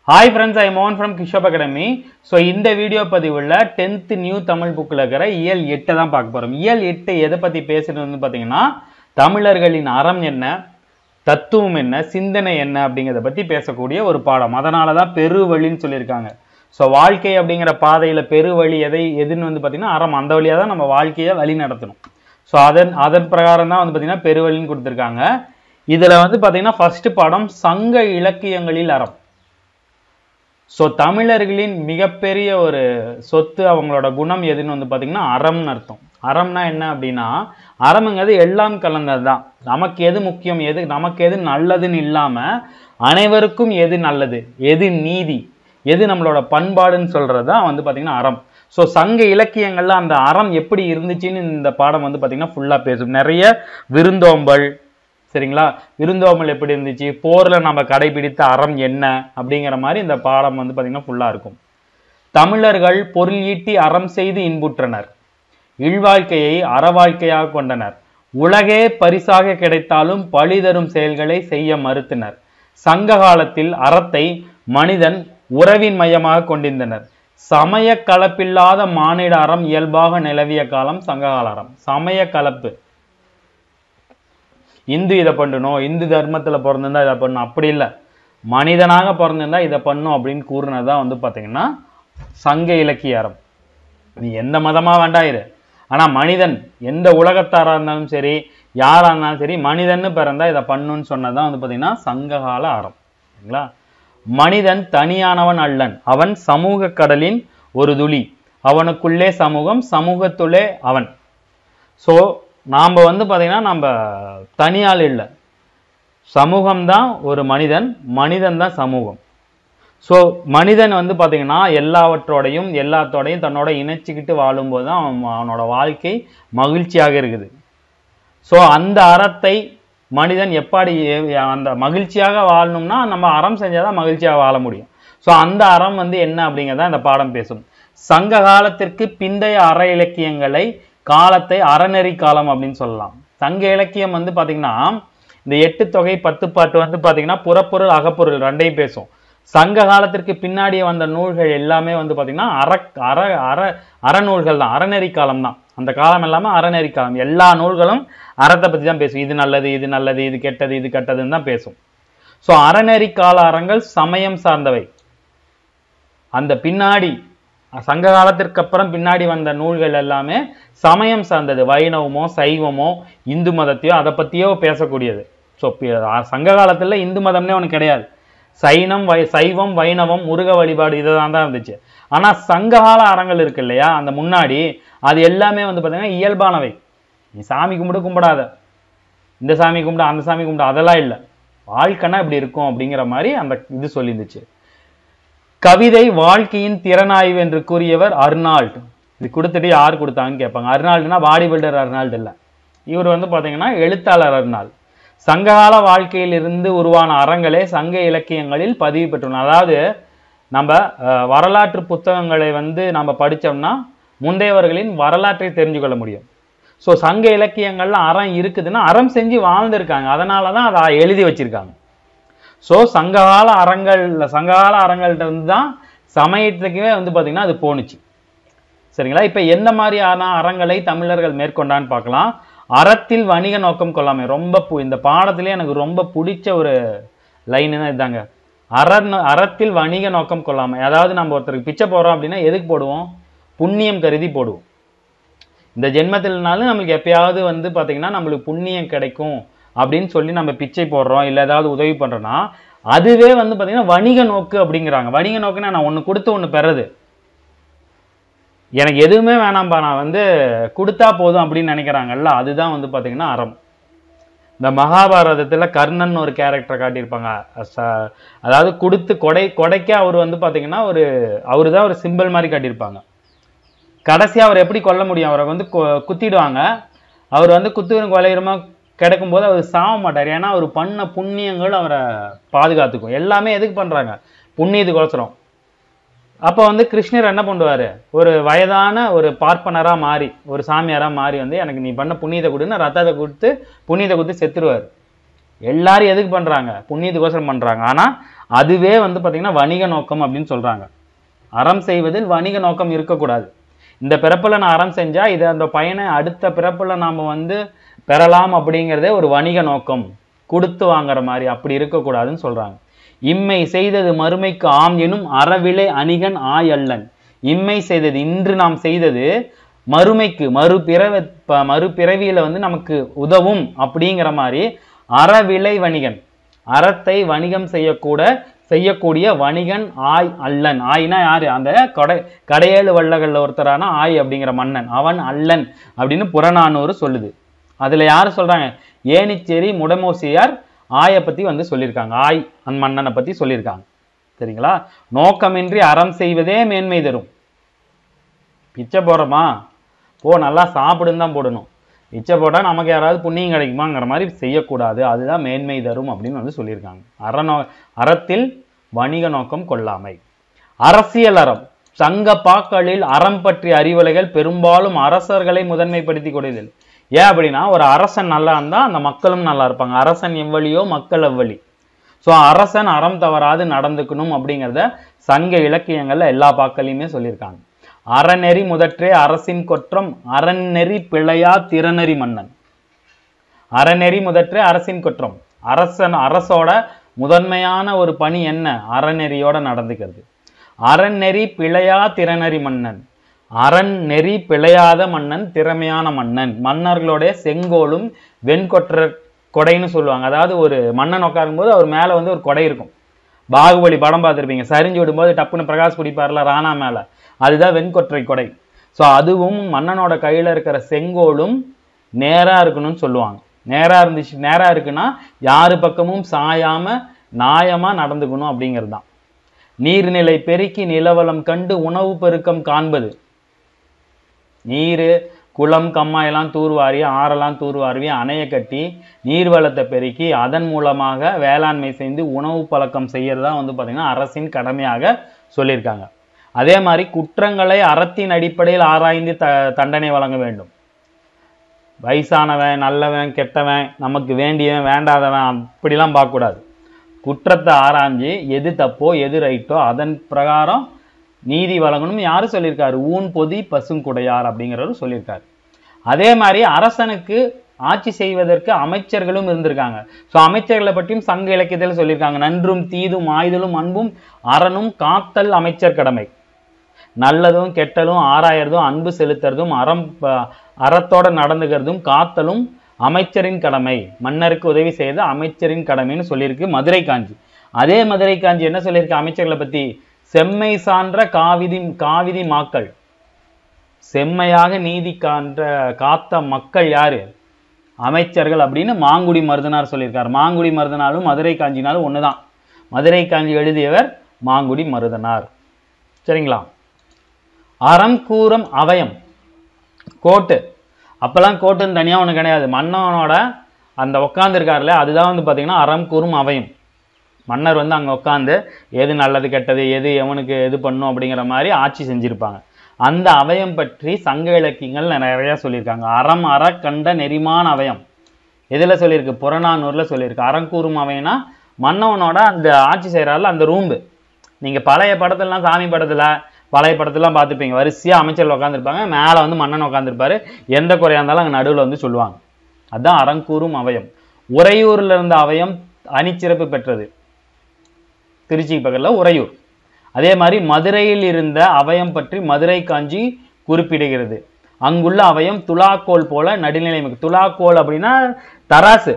Hi friends I மோகன் from கிஷோப் academy so இந்த வீடியோ பதிவில் டென்த்து நியூ தமிழ் புக்கில் இருக்கிற இயல் எட்டை தான் பார்க்க போகிறோம் இயல் எட்டு எதை பற்றி பேசுறதுன்னு பார்த்தீங்கன்னா தமிழர்களின் அறம் என்ன தத்துவம் என்ன சிந்தனை என்ன அப்படிங்கிறத பற்றி பேசக்கூடிய ஒரு பாடம் அதனால தான் பெருவழின்னு சொல்லியிருக்காங்க ஸோ வாழ்க்கை அப்படிங்கிற பாதையில் பெருவழி எதை எதுன்னு வந்து பார்த்தீங்கன்னா அறம் அந்த வழியாக தான் நம்ம வாழ்க்கையை வழி நடத்தணும் ஸோ அதன் அதன் பிரகாரம் தான் வந்து பார்த்தீங்கன்னா பெருவழின்னு கொடுத்துருக்காங்க இதில் வந்து பார்த்தீங்கன்னா ஃபர்ஸ்ட் பாடம் சங்க இலக்கியங்களில் அறம் ஸோ தமிழர்களின் மிகப்பெரிய ஒரு சொத்து அவங்களோட குணம் எதுன்னு வந்து பார்த்தீங்கன்னா அறம்னு அர்த்தம் அறம்னா என்ன அப்படின்னா அறம்ங்கிறது எல்லாம் கலந்தது தான் நமக்கு எது முக்கியம் எது நமக்கு எது நல்லதுன்னு இல்லாமல் அனைவருக்கும் எது நல்லது எது நீதி எது நம்மளோட பண்பாடுன்னு சொல்கிறது தான் வந்து பார்த்தீங்கன்னா அறம் ஸோ சங்க இலக்கியங்கள்ல அந்த அறம் எப்படி இருந்துச்சுன்னு இந்த பாடம் வந்து பார்த்தீங்கன்னா ஃபுல்லாக பேசும் நிறைய விருந்தோம்பல் சரிங்களா விருந்தோம்பல் எப்படி இருந்துச்சு போரில் நம்ம கடைபிடித்த அறம் என்ன அப்படிங்கிற மாதிரி இந்த பாடம் வந்து பார்த்தீங்கன்னா ஃபுல்லாக இருக்கும் தமிழர்கள் பொருள் ஈட்டி அறம் செய்து இன்புற்றனர் இல்வாழ்க்கையை அறவாழ்க்கையாக கொண்டனர் உலகே பரிசாக கிடைத்தாலும் பழி தரும் செயல்களை செய்ய மறுத்தனர் சங்க காலத்தில் அறத்தை மனிதன் உறவின் மையமாக கொண்டிருந்தனர் சமய கலப்பில்லாத மானிட அறம் இயல்பாக நிலவிய காலம் சங்ககால அறம் சமய கலப்பு இந்து இதை பண்ணணும் இந்து தர்மத்தில் பிறந்திருந்தா இதை பண்ணணும் அப்படி இல்லை மனிதனாக பிறந்திருந்தா இதை பண்ணும் அப்படின்னு கூறினதான் வந்து பார்த்தீங்கன்னா சங்க இலக்கிய அறம் நீ எந்த மதமாக வேண்டாயிரு ஆனால் மனிதன் எந்த உலகத்தாராக இருந்தாலும் சரி யாராக இருந்தாலும் சரி மனிதன்னு பிறந்தா இதை பண்ணுன்னு சொன்னதான் வந்து பார்த்தீங்கன்னா சங்ககால அறம் சரிங்களா மனிதன் தனியானவன் அல்லன் அவன் சமூக கடலின் ஒரு துளி அவனுக்குள்ளே சமூகம் சமூகத்துள்ளே அவன் ஸோ நாம் வந்து பார்த்தீங்கன்னா நம்ம தனியாள் இல்லை சமூகம்தான் ஒரு மனிதன் மனிதன் தான் சமூகம் ஸோ மனிதன் வந்து பார்த்தீங்கன்னா எல்லாவற்றோடையும் எல்லாத்தோடையும் தன்னோட இணைச்சிக்கிட்டு வாழும்போது தான் அவன் அவனோட வாழ்க்கை மகிழ்ச்சியாக இருக்குது ஸோ அந்த அறத்தை மனிதன் எப்படி அந்த மகிழ்ச்சியாக வாழணும்னா நம்ம அறம் செஞ்சால் தான் மகிழ்ச்சியாக வாழ முடியும் ஸோ அந்த அறம் வந்து என்ன அப்படிங்கிறத இந்த பாடம் பேசும் சங்க காலத்திற்கு பிந்தைய அற இலக்கியங்களை காலத்தை அறநெறி காலம் அப்படின்னு சொல்லலாம் சங்க இலக்கியம் வந்து பார்த்தீங்கன்னா இந்த எட்டு தொகை பத்து பாட்டு வந்து பார்த்தீங்கன்னா புறப்பொருள் அகப்பொருள் ரெண்டையும் பேசும் சங்க காலத்திற்கு பின்னாடி வந்த நூல்கள் எல்லாமே வந்து பார்த்தீங்கன்னா அற அற அற அறநூல்கள் தான் அறநெறி காலம் தான் அந்த காலம் எல்லாமே அறநெறி காலம் எல்லா நூல்களும் அறத்தை பற்றி தான் பேசும் இது நல்லது இது நல்லது இது கெட்டது இது கெட்டதுன்னு தான் பேசும் ஸோ அறநெறி கால அறங்கள் சமயம் சார்ந்தவை அந்த பின்னாடி சங்க காலத்திற்கு அப்புறம் பின்னாடி வந்த நூல்கள் எல்லாமே சமயம் சார்ந்தது வைணவமோ சைவமோ இந்து மதத்தையோ அதை பற்றியோ பேசக்கூடியது ஸோ சங்க காலத்தில் இந்து மதம்னே ஒன்று கிடையாது சைனம் வை சைவம் வைணவம் முருக வழிபாடு இதை தான் தான் இருந்துச்சு ஆனால் சங்ககால அறங்கள் இருக்கு இல்லையா அந்த முன்னாடி அது எல்லாமே வந்து பார்த்தீங்கன்னா இயல்பானவை நீ சாமி கும்பிடு கும்பிடாத இந்த சாமி கும்பிடு அந்த சாமி கும்பிடு அதெல்லாம் இல்லை வாழ்க்கைனா இப்படி இருக்கும் அப்படிங்கிற மாதிரி அந்த இது சொல்லியிருந்துச்சு கவிதை வாழ்க்கையின் திறனாய்வு என்று கூறியவர் அர்னால்ட் இது கொடுத்துட்டு யார் கொடுத்தாங்கன்னு கேட்பாங்க அர்னால்டுனா பாடி பில்டர் அர்னால்டு இல்லை இவர் வந்து பார்த்தீங்கன்னா எழுத்தாளர் அர்னால்ட் சங்ககால வாழ்க்கையில் இருந்து உருவான அறங்களே சங்க இலக்கியங்களில் பதிவு பெற்றுள்ளன அதாவது நம்ம வரலாற்று புத்தகங்களை வந்து நம்ம படித்தோம்னா முந்தையவர்களின் வரலாற்றை தெரிஞ்சு கொள்ள முடியும் ஸோ சங்க இலக்கியங்கள்ல அறம் இருக்குதுன்னா அறம் செஞ்சு வாழ்ந்திருக்காங்க அதனால தான் அதை எழுதி வச்சிருக்காங்க ஸோ சங்ககால அறங்கள் சங்ககால அறங்கள்ட்ட இருந்து தான் சமயத்துக்குமே வந்து பார்த்திங்கன்னா அது போணுச்சு சரிங்களா இப்போ எந்த மாதிரியான அறங்களை தமிழர்கள் மேற்கொண்டான்னு பார்க்கலாம் அறத்தில் வணிக நோக்கம் கொள்ளாமை ரொம்ப இந்த பாடத்திலே எனக்கு ரொம்ப பிடிச்ச ஒரு லைனுன்னா இதாங்க அற அறத்தில் வணிக நோக்கம் கொள்ளாமை அதாவது நம்ம ஒருத்தருக்கு பிச்சை போடுறோம் அப்படின்னா எதுக்கு போடுவோம் புண்ணியம் கருதி போடுவோம் இந்த ஜென்மத்தில்னாலும் நம்மளுக்கு எப்பயாவது வந்து பார்த்திங்கன்னா நம்மளுக்கு புண்ணியம் கிடைக்கும் அப்படின்னு சொல்லி நம்ம பிச்சை போடுறோம் இல்லை ஏதாவது உதவி பண்ணுறோன்னா அதுவே வந்து பார்த்திங்கன்னா வணிக நோக்கு அப்படிங்கிறாங்க வணிக நோக்குன்னா நான் ஒன்று கொடுத்து ஒன்று பெறது எனக்கு எதுவுமே வேணாம்ப்பா நான் வந்து கொடுத்தா போதும் அப்படின்னு நினைக்கிறாங்கல்ல அதுதான் வந்து பார்த்திங்கன்னா அறம் இந்த மகாபாரதத்தில் கர்ணன் ஒரு கேரக்டர் காட்டியிருப்பாங்க அதாவது கொடுத்து கொடை கொடைக்க அவர் வந்து பார்த்திங்கன்னா ஒரு அவர் தான் ஒரு சிம்பிள் மாதிரி காட்டியிருப்பாங்க கடைசியாக அவர் எப்படி கொல்ல முடியும் அவரை வந்து குத்திடுவாங்க அவர் வந்து குத்துவனுக்கு வளையிறமா கிடைக்கும்போது அவர் சாக மாட்டார் ஏன்னா அவர் பண்ண புண்ணியங்கள் அவரை பாதுகாத்துக்கும் எல்லாமே எதுக்கு பண்ணுறாங்க புண்ணியத்துக்கோசரம் அப்போ வந்து கிருஷ்ணர் என்ன பண்ணுவார் ஒரு வயதான ஒரு பார்ப்பனராக மாறி ஒரு சாமியாராக மாறி வந்து எனக்கு நீ பண்ண புண்ணியத்தை கொடுன்னு ரத்தத்தை கொடுத்து புண்ணியத்தை கொடுத்து செத்துருவார் எல்லாரும் எதுக்கு பண்றாங்க புண்ணியத்துக்கோசரம் பண்றாங்க ஆனா அதுவே வந்து பாத்தீங்கன்னா வணிக நோக்கம் அப்படின்னு சொல்றாங்க அறம் செய்வதில் வணிக நோக்கம் இருக்கக்கூடாது இந்த பிறப்புல நான் அறம் செஞ்சா இது அந்த பயனை அடுத்த பிறப்புல நாம வந்து பெறலாம் அப்படிங்கிறதே ஒரு வணிக நோக்கம் கொடுத்து வாங்குற மாதிரி அப்படி இருக்கக்கூடாதுன்னு சொல்றாங்க இம்மை செய்தது மறுமைக்கு ஆம் எனும் அறவிலை அணிகன் ஆய் அல்லன் இம்மை செய்தது இன்று நாம் செய்தது மறுமைக்கு மறுபிறவ ப- மறுபிறவியில வந்து நமக்கு உதவும் அப்படிங்கிற மாதிரி அறவிலை வணிகன் அறத்தை வணிகம் செய்யக்கூட செய்யக்கூடிய வணிகன் ஆய் அல்லன் ஆய்னா யாரு அந்த கொடை கடையேழு வள்ளகள்ல ஒருத்தரான ஆய் அப்படிங்கிற மன்னன் அவன் அல்லன் அப்படின்னு புறநானூறு சொல்லுது அதுல யாரு சொல்றாங்க ஏனிச்சேரி முடமோசியார் ஆயை பத்தி வந்து சொல்லியிருக்காங்க ஆய் அந்த மன்னனை பத்தி சொல்லியிருக்காங்க சரிங்களா நோக்கமின்றி அறம் செய்வதே மேன்மை தரும் பிச்சை போடுறோமா போ நல்லா சாப்பிடுன்னு தான் போடணும் பிச்சை போட்டால் நமக்கு யாராவது புண்ணியம் கிடைக்குமாங்கிற மாதிரி செய்யக்கூடாது அதுதான் மேன்மை தரும் அப்படின்னு வந்து சொல்லியிருக்காங்க அறநோ அறத்தில் வணிக நோக்கம் கொள்ளாமை அரசியல் அறம் சங்க பாக்களில் அறம் பற்றிய அறிவுரைகள் பெரும்பாலும் அரசர்களை முதன்மைப்படுத்தி கொடுதல் ஏன் அப்படின்னா ஒரு அரசன் நல்லா இருந்தா அந்த மக்களும் நல்லா இருப்பாங்க அரசன் எவ்வளியோ மக்கள் எவ்வளி ஸோ அரசன் அறம் தவறாது நடந்துக்கணும் அப்படிங்கிறத சங்க இலக்கியங்கள்ல எல்லா பாக்களையுமே சொல்லியிருக்காங்க அறநெறி முதற்றே அரசின் கொற்றம் அறநெறி பிழையா திறனறி மன்னன் அறநெறி முதற்றே அரசின் குற்றம் அரசன் அரசோட முதன்மையான ஒரு பணி என்ன அறநெறியோட நடந்துக்கிறது அறநெறி பிழையா திறனறி மன்னன் அறநெறி பிழையாத மன்னன் திறமையான மன்னன் மன்னர்களுடைய செங்கோலும் வெண்கொற்ற கொடைன்னு சொல்லுவாங்க அதாவது ஒரு மன்னன் உட்காரும்போது அவர் மேல வந்து ஒரு கொடை இருக்கும் பாகுபலி படம் பார்த்திருப்பீங்க சரிஞ்சு விடும்போது டப்புன்னு பிரகாஷ் பிடிப்பார்ல ராணா மேல அதுதான் வெண்கொற்றை கொடை ஸோ அதுவும் மன்னனோட கையில இருக்கிற செங்கோலும் நேரா இருக்கணும்னு சொல்லுவாங்க நேரா இருந்துச்சு நேரா இருக்குன்னா யாரு பக்கமும் சாயாம நியாயமா நடந்துக்கணும் அப்படிங்கிறது தான் நீர்நிலை பெருக்கி நிலவலம் கண்டு உணவு பெருக்கம் காண்பது நீர் குளம் கம்மாயெல்லாம் தூர்வாரி ஆறெல்லாம் தூர்வாரி அணையை கட்டி நீர்வளத்தை பெருக்கி அதன் மூலமாக வேளாண்மை செய்து உணவு பழக்கம் செய்யறதா வந்து பார்த்தீங்கன்னா அரசின் கடமையாக சொல்லியிருக்காங்க அதே மாதிரி குற்றங்களை அறத்தின் அடிப்படையில் ஆராய்ந்து த தண்டனை வழங்க வேண்டும் வயசானவன் நல்லவன் கெட்டவன் நமக்கு வேண்டியவன் வேண்டாதவன் அப்படிலாம் பார்க்கக்கூடாது குற்றத்தை ஆராய்ஞ்சு எது தப்போ எது ரைட்டோ அதன் பிரகாரம் நீதி வழங்கணும் யாரு சொல்லியிருக்காரு ஊன் பொதி பசுங்குடையார் அப்படிங்கிறவர் சொல்லியிருக்காரு அதே மாதிரி அரசனுக்கு ஆட்சி செய்வதற்கு அமைச்சர்களும் இருந்திருக்காங்க ஸோ அமைச்சர்களை பற்றியும் சங்க இலக்கியத்தில் சொல்லியிருக்காங்க நன்றும் தீதும் ஆய்தலும் அன்பும் அறனும் காத்தல் அமைச்சர் கடமை நல்லதும் கெட்டலும் ஆராயறதும் அன்பு செலுத்துறதும் அறம் ப- அறத்தோட நடந்துக்கிறதும் காத்தலும் அமைச்சரின் கடமை மன்னருக்கு உதவி செய்த அமைச்சரின் கடமைன்னு சொல்லியிருக்கு மதுரை காஞ்சி அதே மதுரை காஞ்சி என்ன சொல்லியிருக்கு அமைச்சர்களை பத்தி செம்மை சான்ற காவிதி காவிதி மாக்கள் செம்மையாக நீதி கான்ற காத்த மக்கள் யாரு அமைச்சர்கள் அப்படின்னு மாங்குடி மருதனார் சொல்லியிருக்கார் மாங்குடி மருதனாலும் மதுரை காஞ்சினாலும் ஒண்ணுதான் மதுரை காஞ்சி எழுதியவர் மாங்குடி மருதனார் சரிங்களா அறம் கூறும் அவயம் கோட்டு அப்பெல்லாம் கோட்டுன்னு தனியா ஒண்ணு கிடையாது மன்னவனோட அந்த உட்காந்துருக்காருல அதுதான் வந்து பாத்தீங்கன்னா அறம் கூறும் அவயம் மன்னர் வந்து அங்க உட்காந்து எது நல்லது கெட்டது எது எவனுக்கு எது பண்ணும் அப்படிங்கிற மாதிரி ஆட்சி செஞ்சிருப்பாங்க அந்த அவயம் பற்றி சங்க இலக்கியங்கள் நிறைய சொல்லியிருக்காங்க அறம் அற கண்ட நெறிமான அவயம் எதுல சொல்லியிருக்கு புறநானூறுல சொல்லியிருக்கு அறங்கூறும் அவைனா மன்னவனோட அந்த ஆட்சி செய்யறாருல அந்த ரூம்பு நீங்க பழைய படத்துலலாம் சாமி படத்துல பழைய படத்துலாம் பார்த்துப்பீங்க வரிசையா அமைச்சர்கள் உட்காந்துருப்பாங்க மேல வந்து மன்னன் உட்காந்துருப்பாரு எந்த குறையா இருந்தாலும் அங்க நடுவுல வந்து சொல்லுவாங்க அதான் அறங்கூறும் அவயம் உறையூர்ல இருந்த அவயம் அணிச்சிறப்பு பெற்றது திருச்சி பக்கத்துல உறையூர் அதே மாதிரி மதுரையில் இருந்த அவயம் பற்றி மதுரை காஞ்சி குறிப்பிடுகிறது அங்குள்ள அவயம் துலாக்கோல் போல நடுநிலை மிகு துலாக்கோல் அப்படின்னா தராசு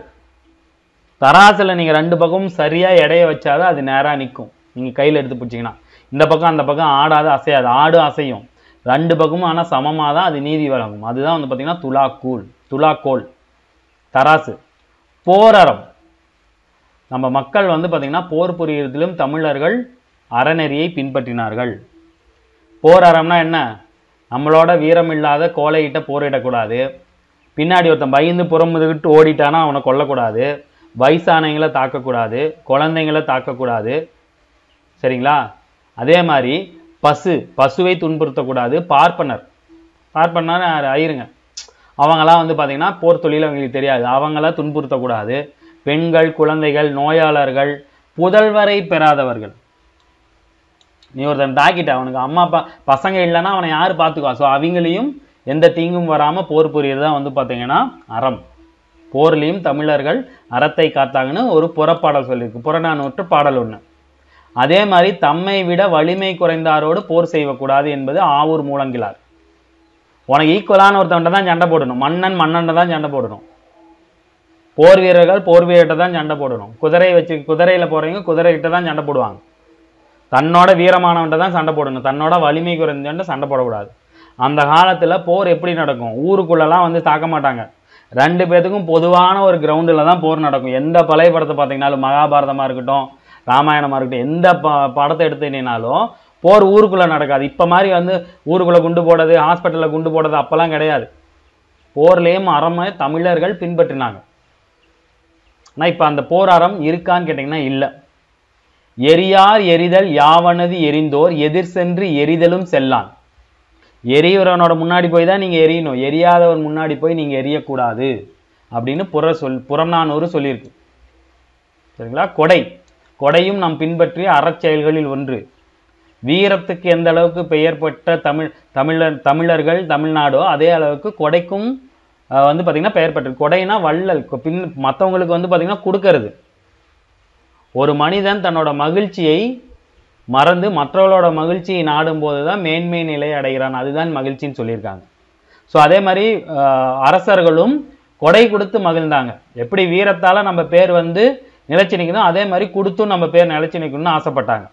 தராசுல நீங்க ரெண்டு பக்கமும் சரியா எடைய வச்சாதான் அது நேரா நிக்கும் நீங்க கையில எடுத்து பிடிச்சீங்கன்னா இந்த பக்கம் அந்த பக்கம் ஆடாது அசையாது ஆடு அசையும் ரெண்டு பக்கமும் ஆனா சமமா தான் அது நீதி வழங்கும் அதுதான் வந்து பாத்தீங்கன்னா துலாக்கூல் துலாக்கோல் தராசு போரறம் நம்ம மக்கள் வந்து பாத்தீங்கன்னா போர் புரியறதிலும் தமிழர்கள் அறநெறியை பின்பற்றினார்கள் போர் அறம்னா என்ன நம்மளோட வீரம் இல்லாத கோலையிட்ட போரிடக்கூடாது பின்னாடி ஒருத்தன் பயந்து புறமுதுகிட்டு ஓடிட்டானா அவனை கொல்லக்கூடாது வயசானவங்களை தாக்கக்கூடாது குழந்தைங்களை தாக்கக்கூடாது சரிங்களா அதே மாதிரி பசு பசுவை துன்புறுத்தக்கூடாது பார்ப்பனர் பார்ப்பனர் யாரு? ஐயருங்க அவங்கெல்லாம் வந்து பார்த்தீங்கன்னா போர் தொழில் அவங்களுக்கு தெரியாது அவங்கள துன்புறுத்தக்கூடாது பெண்கள் குழந்தைகள் நோயாளர்கள் புதல்வரை பெறாதவர்கள் நீ ஒருத்தன் தாக்கிட்ட அவனுக்கு அம்மா அப்பா பசங்க இல்லைன்னா அவனை யார் பார்த்துக்குவா ஸோ அவங்களையும் எந்த தீங்கும் வராமல் போர் புரியறது தான் வந்து பார்த்தீங்கன்னா அறம் போர்லையும் தமிழர்கள் அறத்தை காத்தாங்கன்னு ஒரு புறப்பாடல் சொல்லியிருக்கு புறநானூற்று பாடல் ஒன்று அதே மாதிரி தம்மை விட வலிமை குறைந்தாரோடு போர் செய்யக்கூடாது என்பது ஆவூர் மூலங்கிலார் உனக்கு ஈக்குவலான ஒருத்தவன்ட்ட தான் சண்டை போடணும் மன்னன் மன்னன்ட்ட தான் சண்டை போடணும் போர் வீரர்கள் போர் வீரர்கிட்ட தான் சண்டை போடணும் குதிரை வச்சு குதிரையில போறவங்க குதிரைகிட்ட தான் சண்டை போடுவாங்க தன்னோட வீரமானவன்ட்ட தான் சண்டை போடணும் தன்னோட வலிமை குறைந்தவன்ட்ட சண்டை போடக்கூடாது அந்த காலத்துல போர் எப்படி நடக்கும் ஊருக்குள்ளலாம் வந்து தாக்க மாட்டாங்க ரெண்டு பேத்துக்கும் பொதுவான ஒரு கிரவுண்டில் தான் போர் நடக்கும் எந்த பழைய படத்தை பார்த்தீங்கன்னாலும் மகாபாரதமா இருக்கட்டும் ராமாயணமா இருக்கட்டும் எந்த ப படத்தை எடுத்துட்டீங்கனாலும் போர் ஊருக்குள்ள நடக்காது இப்ப மாதிரி வந்து ஊருக்குள்ள குண்டு போடுறது ஹாஸ்பிட்டல்ல குண்டு போடுறது அப்பெல்லாம் கிடையாது போர்லேயும் அறமை தமிழர்கள் பின்பற்றினாங்க ஆனா இப்ப அந்த போர் அறம் இருக்கான்னு கேட்டிங்கன்னா இல்லை எரியார் எரிதல் யாவனது எரிந்தோர் எதிர் சென்று எரிதலும் செல்லான் எரியுறவனோட முன்னாடி போய் தான் நீங்க எரியணும் எரியாதவன் முன்னாடி போய் நீங்க எரியக்கூடாது அப்படின்னு புற சொல் புறநானூறு சொல்லியிருக்கு சரிங்களா கொடை கொடையும் நாம் பின்பற்றிய அறச்செயல்களில் ஒன்று வீரத்துக்கு எந்த அளவுக்கு பெயர் பெற்ற தமிழ் தமிழர் தமிழர்கள் தமிழ்நாடோ அதே அளவுக்கு கொடைக்கும் அஹ், வந்து பார்த்தீங்கன்னா பெயர் பெற்றது கொடைனா வள்ளல் கொ- பின் மற்றவங்களுக்கு வந்து பார்த்தீங்கன்னா கொடுக்கறது ஒரு மனிதன் தன்னோட மகிழ்ச்சியை மறந்து மற்றவர்களோட மகிழ்ச்சியை நாடும்போது தான் மேன்மை நிலை அடைகிறான் அதுதான் மகிழ்ச்சின்னு சொல்லியிருக்காங்க ஸோ அதே மாதிரி அஹ், அரசர்களும் கொடை கொடுத்து மகிழ்ந்தாங்க எப்படி வீரத்தால நம்ம பேர் வந்து நிலைச்சு நிற்கணும் அதே மாதிரி கொடுத்தும் நம்ம பேர் நிலைச்சு நிற்கணும்னு ஆசைப்பட்டாங்க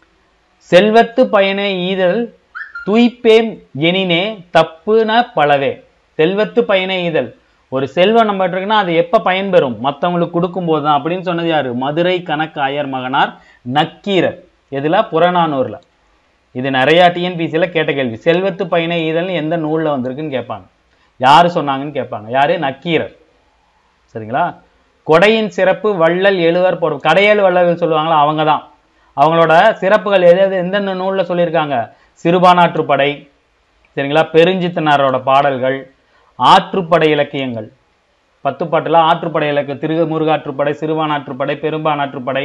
செல்வத்து பயனே ஈதல் துய்ப்பேம் எனினே தப்புன பலவே செல்வத்து பயனே ஈதல் ஒரு செல்வம் நம்ம இருக்குன்னா அது எப்ப பயன்பெறும் மற்றவங்களுக்கு கொடுக்கும்போது தான் அப்படின்னு சொன்னது யாரு மதுரை கணக்கு ஆயர் மகனார் நக்கீரர் எதுல புறநானூர்ல இது நிறைய டிஎன்பிசியில் கேட்ட கேள்வி செல்வத்து பயனே ஈதல்னு எந்த நூல்ல வந்திருக்குன்னு கேட்பாங்க யாரு சொன்னாங்கன்னு கேட்பாங்க யாரு நக்கீரர் சரிங்களா கொடையின் சிறப்பு வள்ளல் எழுவர் போடும் கடையேழு வள்ளல்கள் சொல்லுவாங்களா அவங்க தான் அவங்களோட சிறப்புகள் எது எது எந்தெந்த நூல்ல சொல்லியிருக்காங்க சிறுபானாற்றுப்படை சரிங்களா பெருஞ்சித்தனாரோட பாடல்கள் ஆற்றுப்படை இலக்கியங்கள் பத்து பாட்டுல ஆற்றுப்படை இலக்கிய திருமுருகாற்றுப்படை சிறுபானாற்றுப்படை பெரும்பானாற்றுப்படை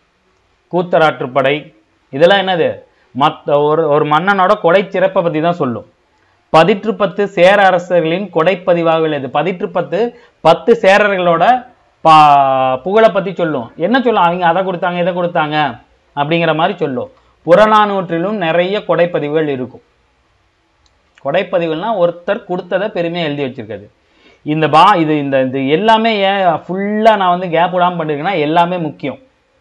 கூத்தராற்றுப்படை இதெல்லாம் என்னது மத்த ஒரு ஒரு மன்னனோட கொடை சிறப்பை பத்தி தான் சொல்லும் பதிற்று பத்து சேர அரசர்களின் கொடைப்பதிவாக உள்ளது பதிற்று பத்து பத்து சேரர்களோட பா புகழை பத்தி சொல்லும் என்ன சொல்லும் அவங்க அதை கொடுத்தாங்க இதை கொடுத்தாங்க அப்படிங்கிற மாதிரி சொல்லும் புறநானூற்றிலும் நிறைய கொடைப்பதிவுகள் இருக்கும் கொடைப்பதிவுகள்னா ஒருத்தர் கொடுத்ததை பெருமையா எழுதி வச்சிருக்காது இந்த பா இது இந்த இது எல்லாமே ஏன் ஃபுல்லா நான் வந்து கேப் விடாம பண்ணிருக்கேன்னா எல்லாமே முக்கியம்